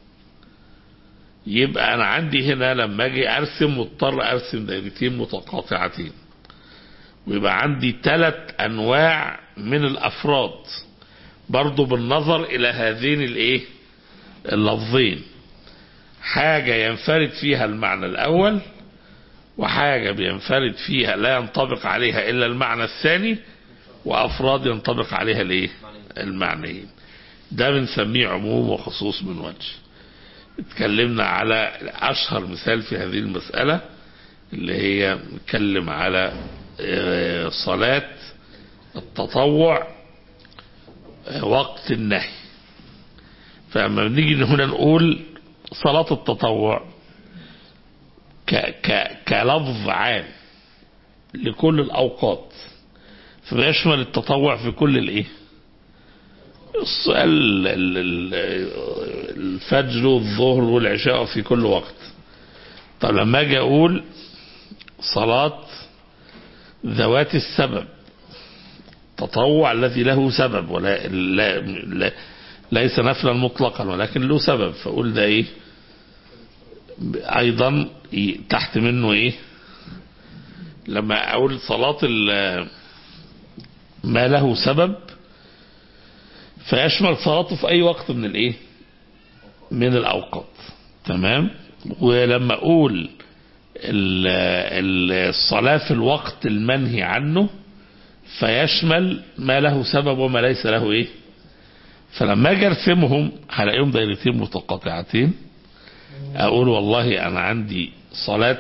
يبقى انا عندي هنا لما اجي ارسم مضطر ارسم دايرتين متقاطعتين ويبقى عندي ثلاث انواع من الافراد برضو بالنظر الى هذين الايه اللفظين حاجة ينفرد فيها المعنى الاول وحاجة بينفرد فيها لا ينطبق عليها الا المعنى الثاني وافراد ينطبق عليها الايه المعنيين ده بنسميه عموم وخصوص من وجه اتكلمنا على اشهر مثال في هذه المسألة اللي هي نتكلم على صلاة التطوع وقت النهي فلما بنيجي هنا نقول صلاة التطوع ك ك كلفظ عام لكل الأوقات فبيشمل التطوع في كل الايه السؤال الفجر والظهر والعشاء في كل وقت طب لما اجي اقول صلاة ذوات السبب تطوع الذي له سبب ولا لا لا ليس نفلا مطلقا ولكن له سبب فاقول ده ايه ايضا تحت منه ايه لما اقول صلاة ما له سبب فيشمل صلاته في اي وقت من الايه من الاوقات تمام ولما اقول الصلاة في الوقت المنهي عنه فيشمل ما له سبب وما ليس له ايه فلما اجي ارسمهم هلاقيهم دايرتين متقاطعتين اقول والله انا عندي صلاة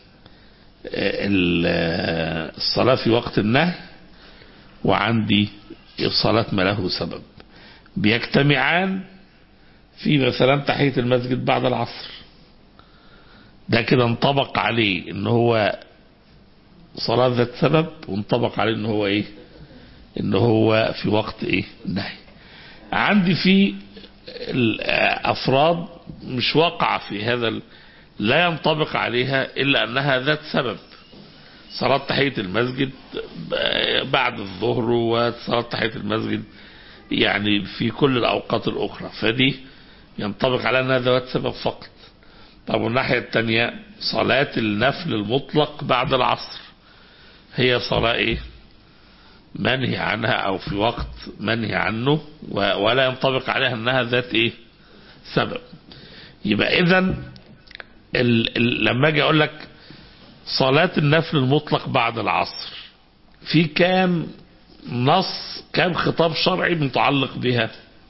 ال- الصلاة في وقت النهي وعندي الصلاة ما له سبب بيجتمعان في مثلا تحية المسجد بعد العصر ده كده انطبق عليه ان هو صلاة ذات سبب وانطبق عليه ان هو ايه ان هو في وقت ايه نهي عندي في الافراد مش واقعة في هذا ال- لا ينطبق عليها الا انها ذات سبب صلاة تحية المسجد بعد الظهر وصلاة تحية المسجد يعني في كل الأوقات الأخرى فدي ينطبق على أنها ذوات سبب فقط طب والناحية الثانية صلاة النفل المطلق بعد العصر هي صلاة إيه منهي عنها أو في وقت منهي عنه و- ولا ينطبق عليها أنها ذات إيه سبب يبقى إذا ال- ال- لما أجي أقول لك صلاة النفل المطلق بعد العصر في كام نص كام خطاب شرعي متعلق بها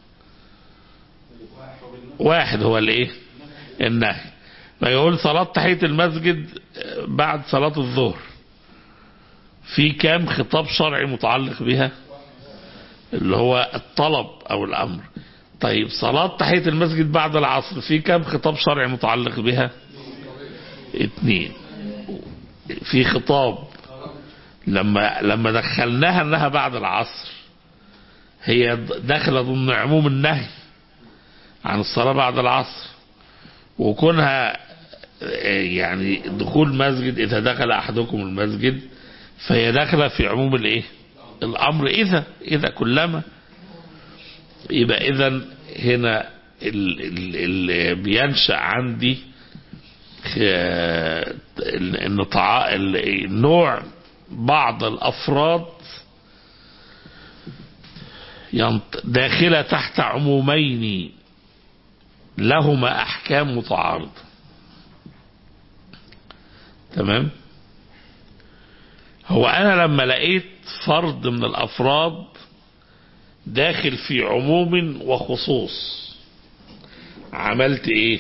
واحد هو الايه النهي ما يقول صلاة تحية المسجد بعد صلاة الظهر في كام خطاب شرعي متعلق بها اللي هو الطلب او الامر طيب صلاة تحية المسجد بعد العصر في كام خطاب شرعي متعلق بها اتنين في خطاب لما لما دخلناها انها بعد العصر هي داخله ضمن عموم النهي عن الصلاه بعد العصر وكونها يعني دخول مسجد اذا دخل احدكم المسجد فهي داخله في عموم الايه الامر اذا اذا كلما يبقى اذا هنا اللي بينشا عندي ان طعا النوع بعض الافراد داخله تحت عمومين لهما احكام متعارضه تمام هو انا لما لقيت فرد من الافراد داخل في عموم وخصوص عملت ايه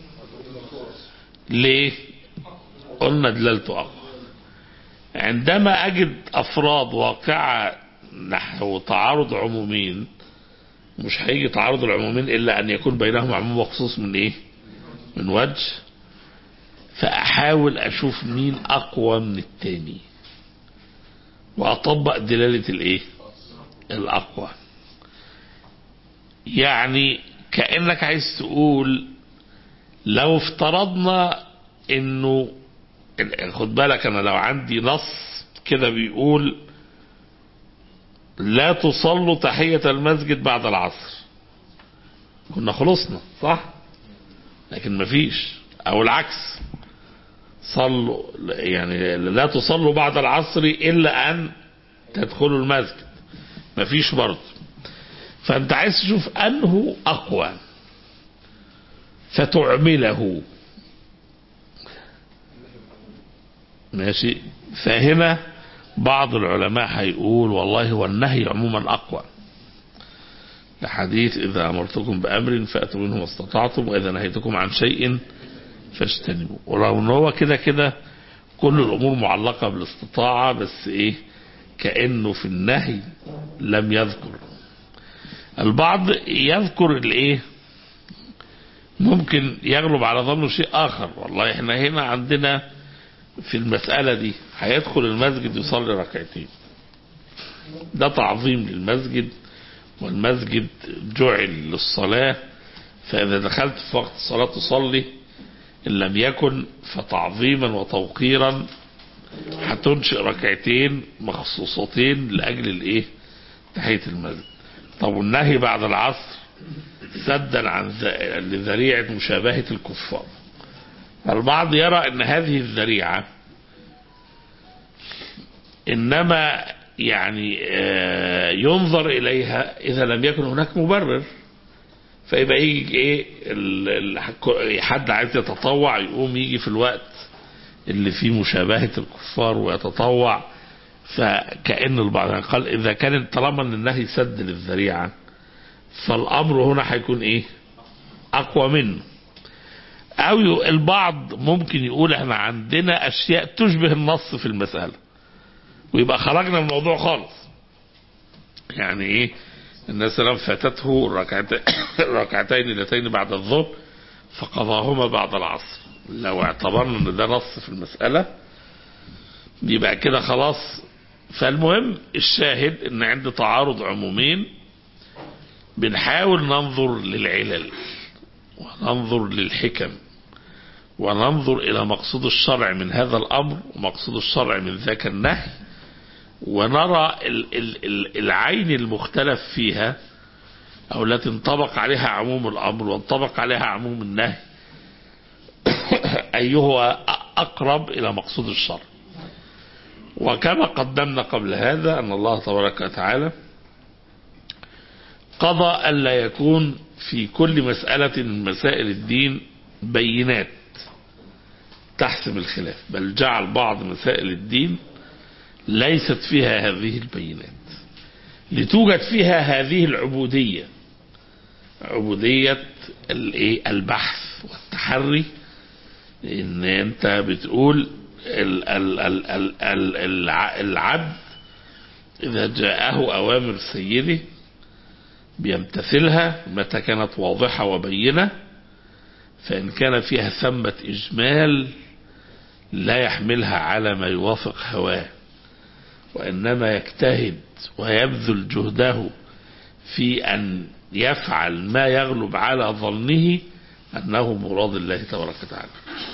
ليه قلنا دلالته اقوى عندما اجد افراد واقعة نحو تعارض عمومين مش هيجي تعارض العمومين الا ان يكون بينهم عموم وخصوص من ايه من وجه فاحاول اشوف مين اقوى من التاني واطبق دلالة الايه الاقوى يعني كأنك عايز تقول لو افترضنا انه خد بالك انا لو عندي نص كده بيقول لا تصلوا تحية المسجد بعد العصر كنا خلصنا صح لكن مفيش او العكس صلوا يعني لا تصلوا بعد العصر الا ان تدخلوا المسجد مفيش برضه فانت عايز تشوف انه اقوى فتعمله ماشي فهنا بعض العلماء هيقول والله هو النهي عموما اقوى لحديث اذا امرتكم بامر فاتوا منه ما استطعتم واذا نهيتكم عن شيء فاجتنبوا ولو ان هو كده كده كل الامور معلقه بالاستطاعه بس ايه كانه في النهي لم يذكر البعض يذكر الايه ممكن يغلب على ظنه شيء اخر والله احنا هنا عندنا في المسألة دي هيدخل المسجد يصلي ركعتين ده تعظيم للمسجد والمسجد جعل للصلاة فإذا دخلت في وقت الصلاة تصلي إن لم يكن فتعظيما وتوقيرا هتنشئ ركعتين مخصوصتين لأجل الإيه تحية المسجد طب والنهي بعد العصر سدا عن لذريعة مشابهة الكفار البعض يرى ان هذه الذريعة انما يعني ينظر اليها اذا لم يكن هناك مبرر فيبقى يجي ايه حد عايز يتطوع يقوم يجي في الوقت اللي فيه مشابهة الكفار ويتطوع فكأن البعض قال اذا كان طالما ان النهي سد للذريعة فالامر هنا هيكون ايه اقوى منه او ي- البعض ممكن يقول احنا عندنا اشياء تشبه النص في المسألة ويبقى خرجنا من الموضوع خالص يعني ايه الناس لم فاتته الركعتين الركعتين اللتين بعد الظهر فقضاهما بعد العصر لو اعتبرنا ان ده نص في المسألة يبقى كده خلاص فالمهم الشاهد ان عند تعارض عمومين بنحاول ننظر للعلل وننظر للحكم وننظر إلى مقصود الشرع من هذا الأمر ومقصود الشرع من ذاك النهي ونرى ال- ال- ال- العين المختلف فيها أو التي انطبق عليها عموم الأمر وانطبق عليها عموم النهي أيها أقرب إلى مقصود الشرع وكما قدمنا قبل هذا أن الله تبارك وتعالى قضى ألا يكون في كل مسألة من مسائل الدين بينات تحسم الخلاف بل جعل بعض مسائل الدين ليست فيها هذه البينات لتوجد فيها هذه العبودية عبودية الإيه؟ البحث والتحري ان انت بتقول ال ال ال ال ال الع- العبد اذا جاءه اوامر سيده بيمتثلها متى كانت واضحة وبينة فإن كان فيها ثمة إجمال لا يحملها على ما يوافق هواه وإنما يجتهد ويبذل جهده في أن يفعل ما يغلب على ظنه أنه مراد الله تبارك وتعالى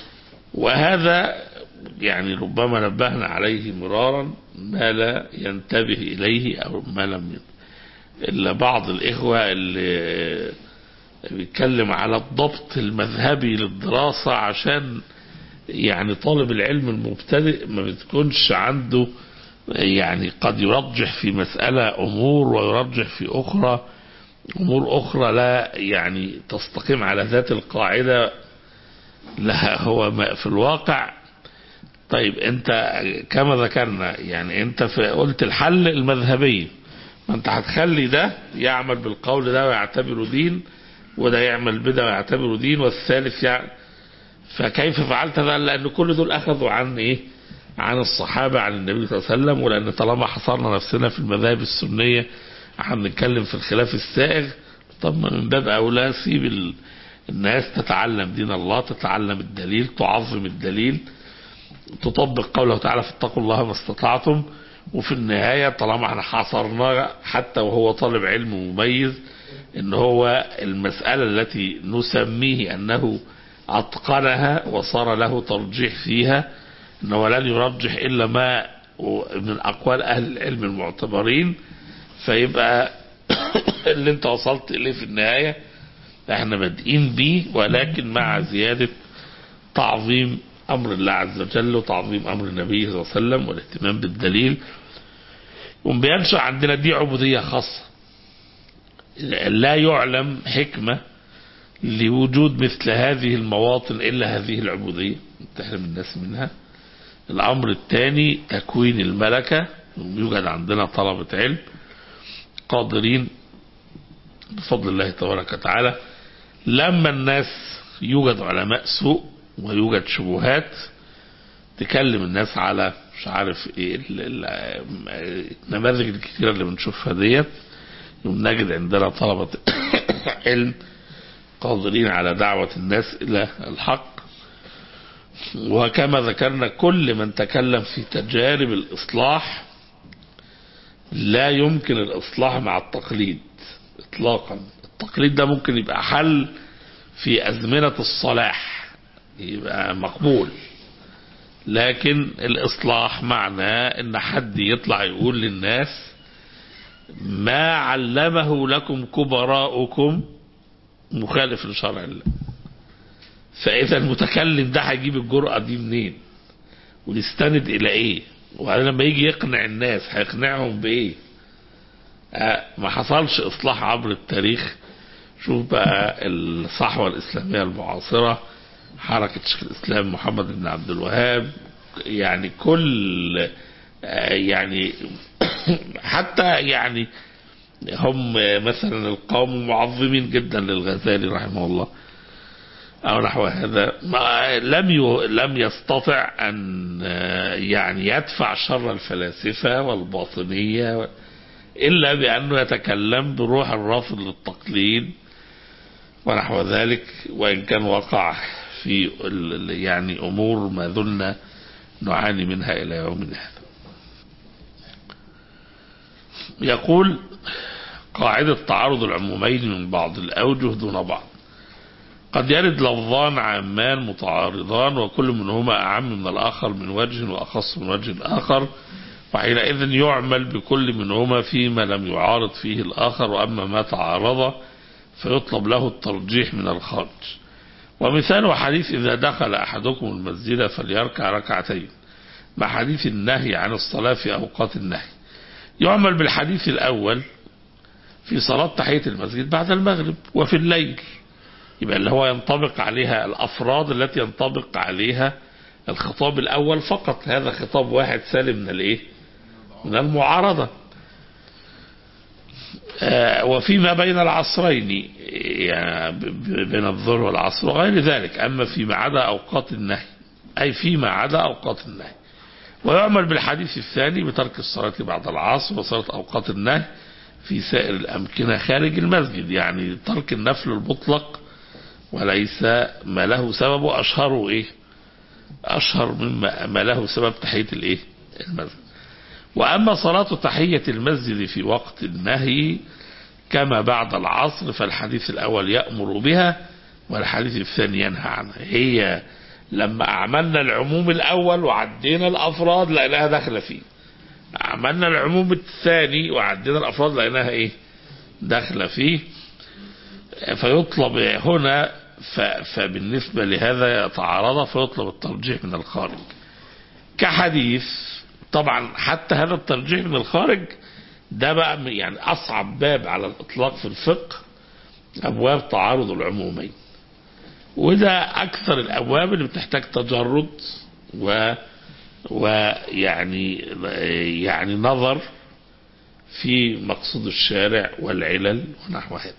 وهذا يعني ربما نبهنا عليه مرارا ما لا ينتبه إليه أو ما لم ينتبه إلا بعض الإخوة اللي بيتكلم على الضبط المذهبي للدراسة عشان يعني طالب العلم المبتدئ ما بتكونش عنده يعني قد يرجح في مسألة أمور ويرجح في أخرى أمور أخرى لا يعني تستقيم على ذات القاعدة لا هو ما في الواقع طيب أنت كما ذكرنا يعني أنت في قلت الحل المذهبي ما أنت هتخلي ده يعمل بالقول ده ويعتبره دين وده يعمل بده ويعتبره دين والثالث يعني فكيف فعلت ذا لأن كل دول أخذوا عن إيه عن الصحابة عن النبي صلى الله عليه وسلم ولأن طالما حصرنا نفسنا في المذاهب السنية هنتكلم في الخلاف السائغ طب ما من باب أولى سيب ال- الناس تتعلم دين الله تتعلم الدليل تعظم الدليل تطبق قوله تعالى فاتقوا الله ما استطعتم وفي النهاية طالما احنا حصرنا حتى وهو طالب علم مميز ان هو المسألة التي نسميه انه اتقنها وصار له ترجيح فيها انه لن يرجح الا ما من اقوال اهل العلم المعتبرين فيبقى اللي انت وصلت اليه في النهاية احنا بادئين بيه ولكن مع زيادة تعظيم امر الله عز وجل وتعظيم امر النبي صلى الله عليه وسلم والاهتمام بالدليل وبينشأ عندنا دي عبودية خاصة لا يعلم حكمة لوجود مثل هذه المواطن إلا هذه العبودية تحرم الناس منها الأمر الثاني تكوين الملكة يوجد عندنا طلبة علم قادرين بفضل الله تبارك وتعالى لما الناس يوجد علماء سوء ويوجد شبهات تكلم الناس على مش عارف ايه ال- ال- النماذج الكتيرة اللي بنشوفها ديت يوم نجد عندنا طلبة علم قادرين على دعوة الناس إلى الحق وكما ذكرنا كل من تكلم في تجارب الإصلاح لا يمكن الإصلاح مع التقليد إطلاقا التقليد ده ممكن يبقى حل في أزمنة الصلاح يبقى مقبول لكن الإصلاح معناه إن حد يطلع يقول للناس ما علمه لكم كبراؤكم مخالف لشرع الله فإذا المتكلم ده هيجيب الجرأة دي منين ويستند إلى إيه وبعدين لما يجي يقنع الناس هيقنعهم بإيه آه ما حصلش إصلاح عبر التاريخ شوف بقى الصحوة الإسلامية المعاصرة حركة شيخ الإسلام محمد بن عبد الوهاب يعني كل آه يعني حتى يعني هم مثلا القوم معظمين جدا للغزالي رحمه الله أو نحو هذا ما لم ي- لم يستطع أن آه، يعني يدفع شر الفلاسفة والباطنية و- إلا بأنه يتكلم بروح الرافض للتقليد ونحو ذلك وإن كان وقع في ال- ال- يعني أمور ما زلنا نعاني منها إلى يومنا هذا يقول قاعدة تعارض العمومين من بعض الأوجه دون بعض قد يرد لفظان عامان متعارضان وكل منهما أعم من الآخر من وجه وأخص من وجه آخر وحينئذ يعمل بكل منهما فيما لم يعارض فيه الآخر وأما ما تعارض فيطلب له الترجيح من الخارج ومثال حديث إذا دخل أحدكم المسجد فليركع ركعتين مع حديث النهي عن الصلاة في أوقات النهي يعمل بالحديث الأول في صلاة تحية المسجد بعد المغرب وفي الليل يبقى اللي هو ينطبق عليها الأفراد التي ينطبق عليها الخطاب الأول فقط هذا خطاب واحد سالم من الإيه من المعارضة آه، وفيما بين العصرين يعني ب- ب- بين الظهر والعصر وغير ذلك أما فيما عدا أوقات النهي أي فيما عدا أوقات النهي ويعمل بالحديث الثاني بترك الصلاة بعد العصر وصلاة أوقات النهي في سائر الأمكنة خارج المسجد يعني ترك النفل المطلق وليس ما له سبب أشهره إيه أشهر مما ما له سبب تحية الإيه المسجد وأما صلاة تحية المسجد في وقت النهي كما بعد العصر فالحديث الأول يأمر بها والحديث الثاني ينهى عنها هي لما أعملنا العموم الأول وعدينا الأفراد لقيناها داخلة فيه عملنا العموم الثاني وعدينا الأفراد لقيناها إيه داخلة فيه فيطلب هنا ف- فبالنسبة لهذا يتعارض فيطلب الترجيح من الخارج كحديث طبعا حتى هذا الترجيح من الخارج ده بقى يعني أصعب باب على الإطلاق في الفقه أبواب تعارض العمومين وده أكثر الأبواب اللي بتحتاج تجرد و ويعني يعني نظر في مقصود الشارع والعلل ونحو هذا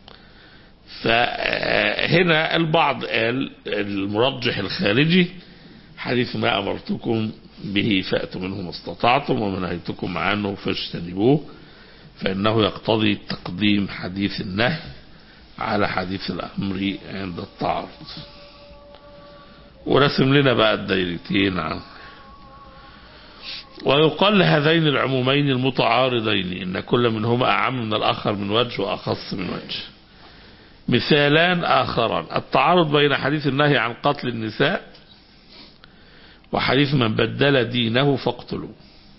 فهنا البعض قال المرجح الخارجي حديث ما أمرتكم به فأتوا منه ما استطعتم وما نهيتكم عنه فاجتنبوه فإنه يقتضي تقديم حديث النهي على حديث الأمر عند التعارض ورسم لنا بقى الدايرتين عن ويقال لهذين العمومين المتعارضين إن كل منهما أعم من الآخر من وجه وأخص من وجه مثالان آخران التعارض بين حديث النهي عن قتل النساء وحديث من بدل دينه فاقتلوه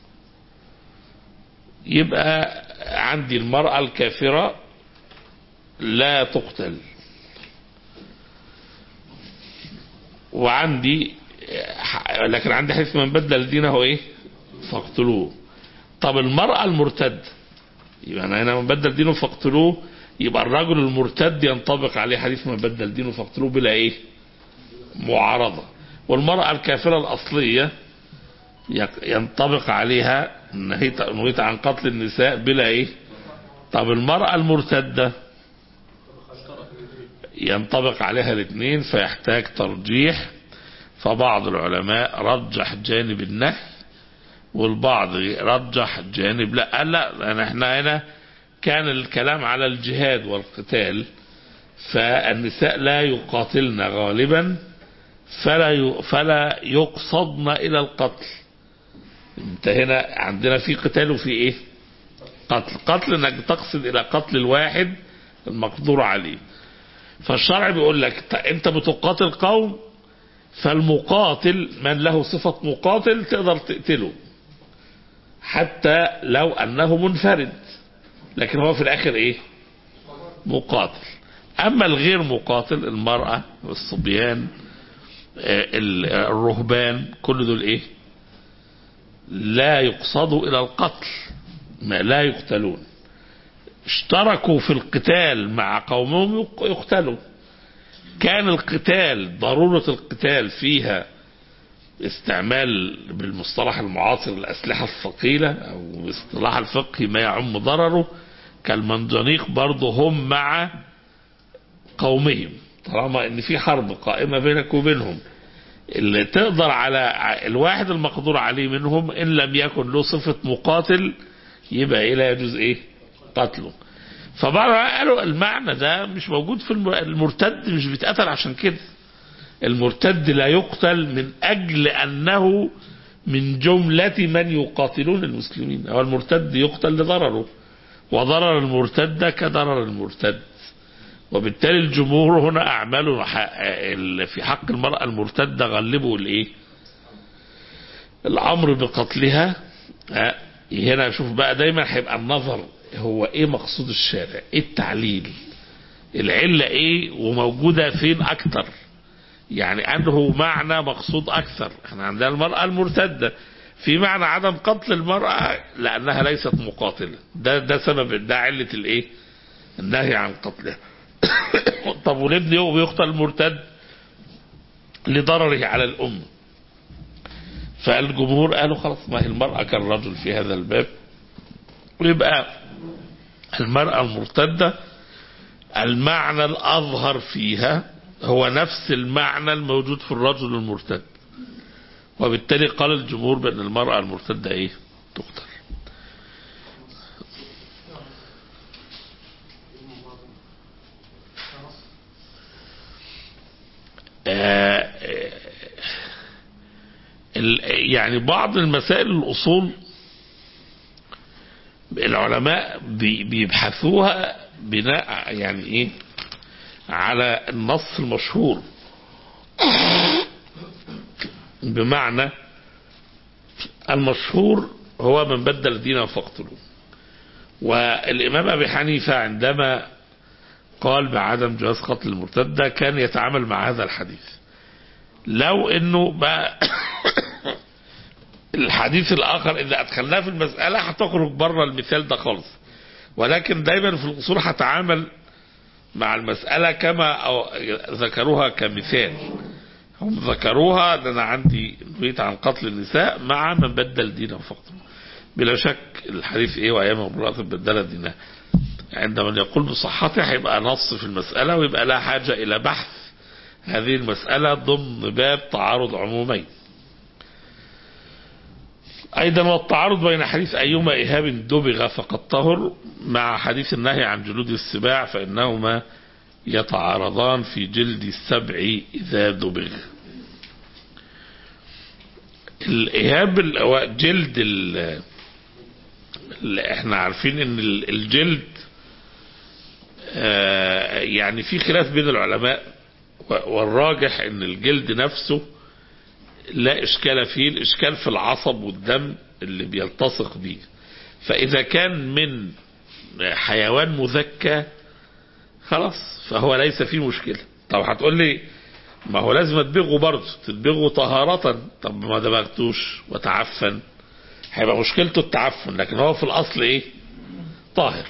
يبقى عندي المرأة الكافرة لا تقتل وعندي لكن عندي حديث من بدل دينه ايه فاقتلوه طب المرأة المرتد يبقى انا هنا من بدل دينه فاقتلوه يبقى الرجل المرتد ينطبق عليه حديث من بدل دينه فاقتلوه بلا ايه معارضة والمرأة الكافرة الأصلية ينطبق عليها نهيت نهيت عن قتل النساء بلا ايه طب المرأة المرتدة ينطبق عليها الاثنين فيحتاج ترجيح فبعض العلماء رجح جانب النهي والبعض رجح جانب لا قال لا احنا هنا كان الكلام على الجهاد والقتال فالنساء لا يقاتلن غالبا فلا فلا يقصدن الى القتل انت هنا عندنا في قتال وفي ايه قتل قتل انك تقصد الى قتل الواحد المقدور عليه فالشرع بيقول لك انت بتقاتل قوم فالمقاتل من له صفة مقاتل تقدر تقتله حتى لو انه منفرد لكن هو في الاخر ايه مقاتل اما الغير مقاتل المرأة والصبيان الرهبان كل دول ايه لا يقصدوا الى القتل ما لا يقتلون اشتركوا في القتال مع قومهم يقتلوا كان القتال ضرورة القتال فيها استعمال بالمصطلح المعاصر الأسلحة الثقيلة أو اصطلاح الفقهي ما يعم ضرره كالمنجنيق برضه هم مع قومهم طالما ان في حرب قائمة بينك وبينهم اللي تقدر على الواحد المقدور عليه منهم ان لم يكن له صفة مقاتل يبقى ايه لا يجوز ايه قتله فبعض قالوا المعنى ده مش موجود في الم- المرتد مش بيتقتل عشان كده المرتد لا يقتل من اجل انه من جملة من يقاتلون المسلمين هو المرتد يقتل لضرره وضرر المرتد كضرر المرتد وبالتالي الجمهور هنا أعملوا ح- ال- في حق المرأة المرتدة غلبوا الإيه الأمر بقتلها آه، هنا شوف بقى دايما هيبقى النظر هو إيه مقصود الشارع إيه التعليل العلة إيه وموجودة فين أكتر يعني أنه معنى مقصود أكثر احنا عندنا المرأة المرتدة في معنى عدم قتل المرأة لأنها ليست مقاتلة ده ده سبب ده علة الإيه النهي عن قتلها طب وليه ابني بيقتل المرتد لضرره على الأم فالجمهور قالوا خلاص ما هي المرأة كالرجل في هذا الباب ويبقى المرأة المرتدة المعنى الأظهر فيها هو نفس المعنى الموجود في الرجل المرتد وبالتالي قال الجمهور بأن المرأة المرتدة إيه تقتل آه، آه، ال- يعني بعض المسائل الأصول العلماء بي- بيبحثوها بناء يعني ايه على النص المشهور بمعنى المشهور هو من بدل دينه فاقتلوه والإمام أبي حنيفة عندما قال بعدم جواز قتل المرتدة كان يتعامل مع هذا الحديث لو انه بقى الحديث الاخر اذا ادخلناه في المسألة هتخرج بره المثال ده خالص ولكن دايما في الاصول هتعامل مع المسألة كما أو ذكروها كمثال هم ذكروها ان انا عندي نهيت عن قتل النساء مع من بدل دينه فقط بلا شك الحديث ايه وايام امرأة بدلت دينها عندما يقول بصحته هيبقى نص في المسألة ويبقى لا حاجة إلى بحث هذه المسألة ضمن باب تعارض عمومين أيضا والتعارض بين حديث أيما إيهاب دبغ فقد طهر مع حديث النهي عن جلود السباع فإنهما يتعارضان في جلد السبع إذا دبغ الإيهاب ال- هو جلد ال- اللي احنا عارفين ان ال- الجلد آه، يعني في خلاف بين العلماء و- والراجح ان الجلد نفسه لا اشكال فيه الاشكال في العصب والدم اللي بيلتصق بيه فاذا كان من حيوان مذكى خلاص فهو ليس فيه مشكلة طب هتقول لي ما هو لازم تدبغه برضه تدبغه طهارة طب ما دبغتوش وتعفن هيبقى مشكلته التعفن لكن هو في الاصل ايه طاهر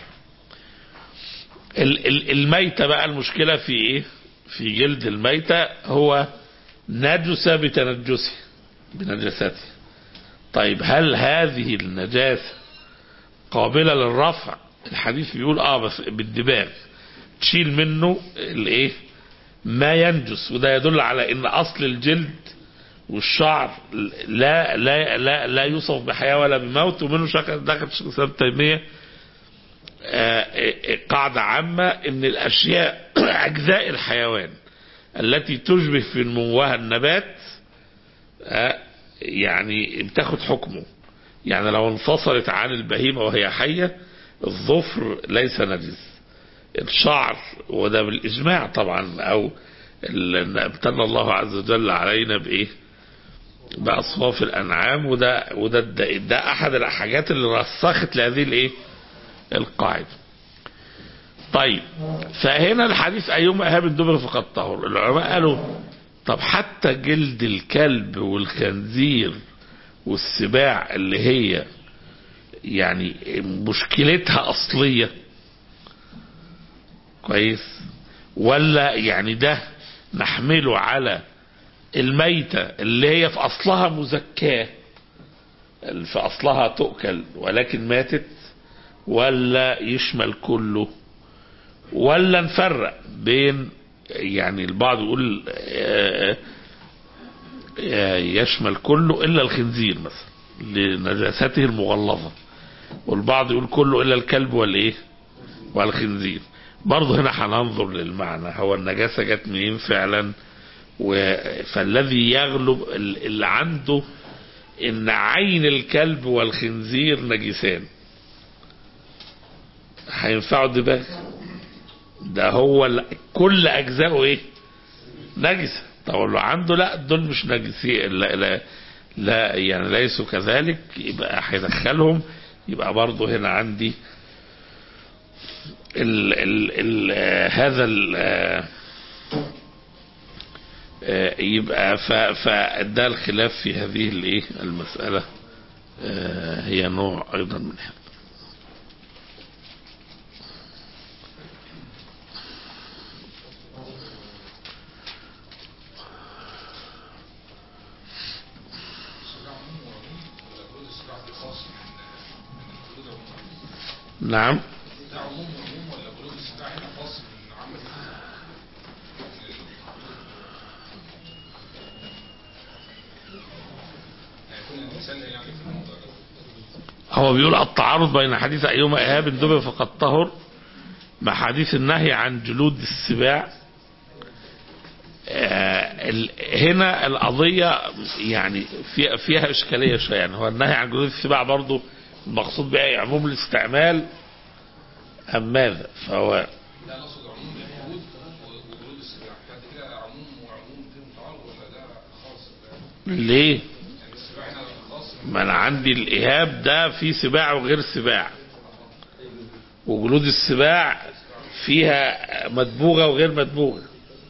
ال- ال- الميتة بقى المشكلة في ايه في جلد الميتة هو نجس بتنجسه بنجاسته طيب هل هذه النجاسة قابلة للرفع الحديث بيقول اه بس بالدباغ تشيل منه الايه ما ينجس وده يدل على ان اصل الجلد والشعر لا لا لا لا يوصف بحياه ولا بموت ومنه شكل دخل الشيخ الاسلام ابن تيميه آه، آه، قاعده عامه ان الاشياء اجزاء الحيوان التي تشبه في نموها النبات آه، يعني بتاخد حكمه يعني لو انفصلت عن البهيمه وهي حيه الظفر ليس نجس الشعر وده بالاجماع طبعا او ال- امتن الله عز وجل علينا بايه باصواف الانعام وده وده ده, ده احد الحاجات اللي رسخت لهذه الايه القاعده طيب فهنا الحديث ايما اهاب الدبر فقد طهر العلماء قالوا طب حتى جلد الكلب والخنزير والسباع اللي هي يعني مشكلتها اصليه كويس ولا يعني ده نحمله على الميتة اللي هي في أصلها مزكاة في أصلها تؤكل ولكن ماتت ولا يشمل كله ولا نفرق بين يعني البعض يقول آه، آه، يشمل كله إلا الخنزير مثلا لنجاسته المغلظة والبعض يقول كله إلا الكلب والإيه والخنزير برضه هنا هننظر للمعنى هو النجاسة جت منين فعلا و... فالذي يغلب ال- اللي عنده ان عين الكلب والخنزير نجسان هينفعوا الدباغ ده هو ال... كل اجزائه ايه نجسه طب لو عنده لا دول مش نجسين لا, لا لا يعني ليسوا كذلك يبقى هيدخلهم يبقى برضه هنا عندي ال ال ال آه هذا ال آه آه يبقى ف فده الخلاف في هذه الايه المسألة آه هي نوع ايضا من هذا نعم هو بيقول التعارض بين حديث أيما إيهاب دبر فقد طهر مع حديث النهي عن جلود السباع آه، ال- هنا القضية يعني في فيها إشكالية شوية يعني هو النهي عن جلود السباع برضو المقصود بها إيه؟ عموم الاستعمال أم ماذا فهو لا نقصد عموم الجلود وجلود السباع بعد كده عموم وعموم في متعارض ولا ده خاص ليه يعني السباع هنا خاص ما أنا عندي الإيهاب ده في سباع وغير سباع وجلود السباع فيها مدبوغة وغير مدبوغة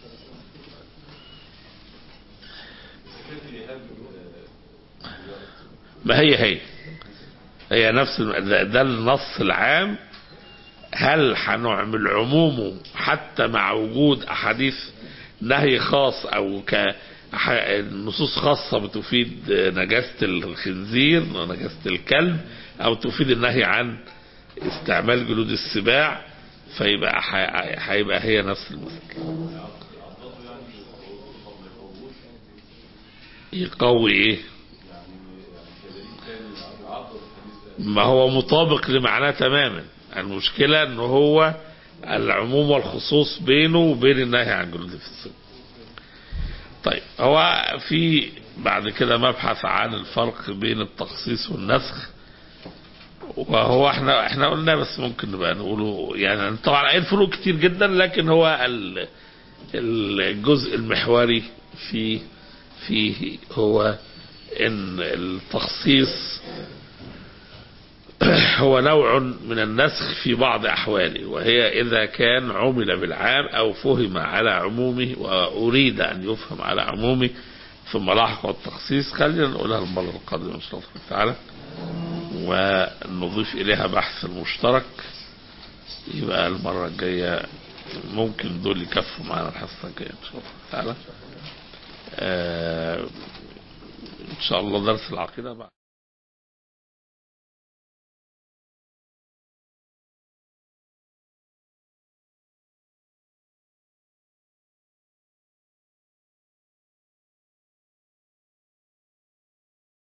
ما هي هي هي نفس الم- ده, ده النص العام هل هنعمل عمومه حتى مع وجود احاديث نهي خاص او ك ح- نصوص خاصة بتفيد نجاسة الخنزير ونجاسة الكلب او تفيد النهي عن استعمال جلود السباع فيبقى ح- هيبقى هي نفس المسألة يقوي ايه ما هو مطابق لمعناه تماما المشكلة ان هو العموم والخصوص بينه وبين النهي عن جلود السباع طيب هو في بعد كده مبحث عن الفرق بين التخصيص والنسخ وهو احنا احنا قلنا بس ممكن نبقى نقوله يعني طبعا ايه الفروق كتير جدا لكن هو ال- الجزء المحوري في فيه هو ان التخصيص هو نوع من النسخ في بعض أحواله وهي إذا كان عمل بالعام أو فهم على عمومه وأريد أن يفهم على عمومه ثم لاحق التخصيص خلينا نقولها المرة القادمة إن شاء الله تعالى ونضيف إليها بحث المشترك يبقى المرة الجاية ممكن دول يكفوا معنا الحصة الجاية إن شاء الله تعالى آه إن شاء الله درس العقيدة بعد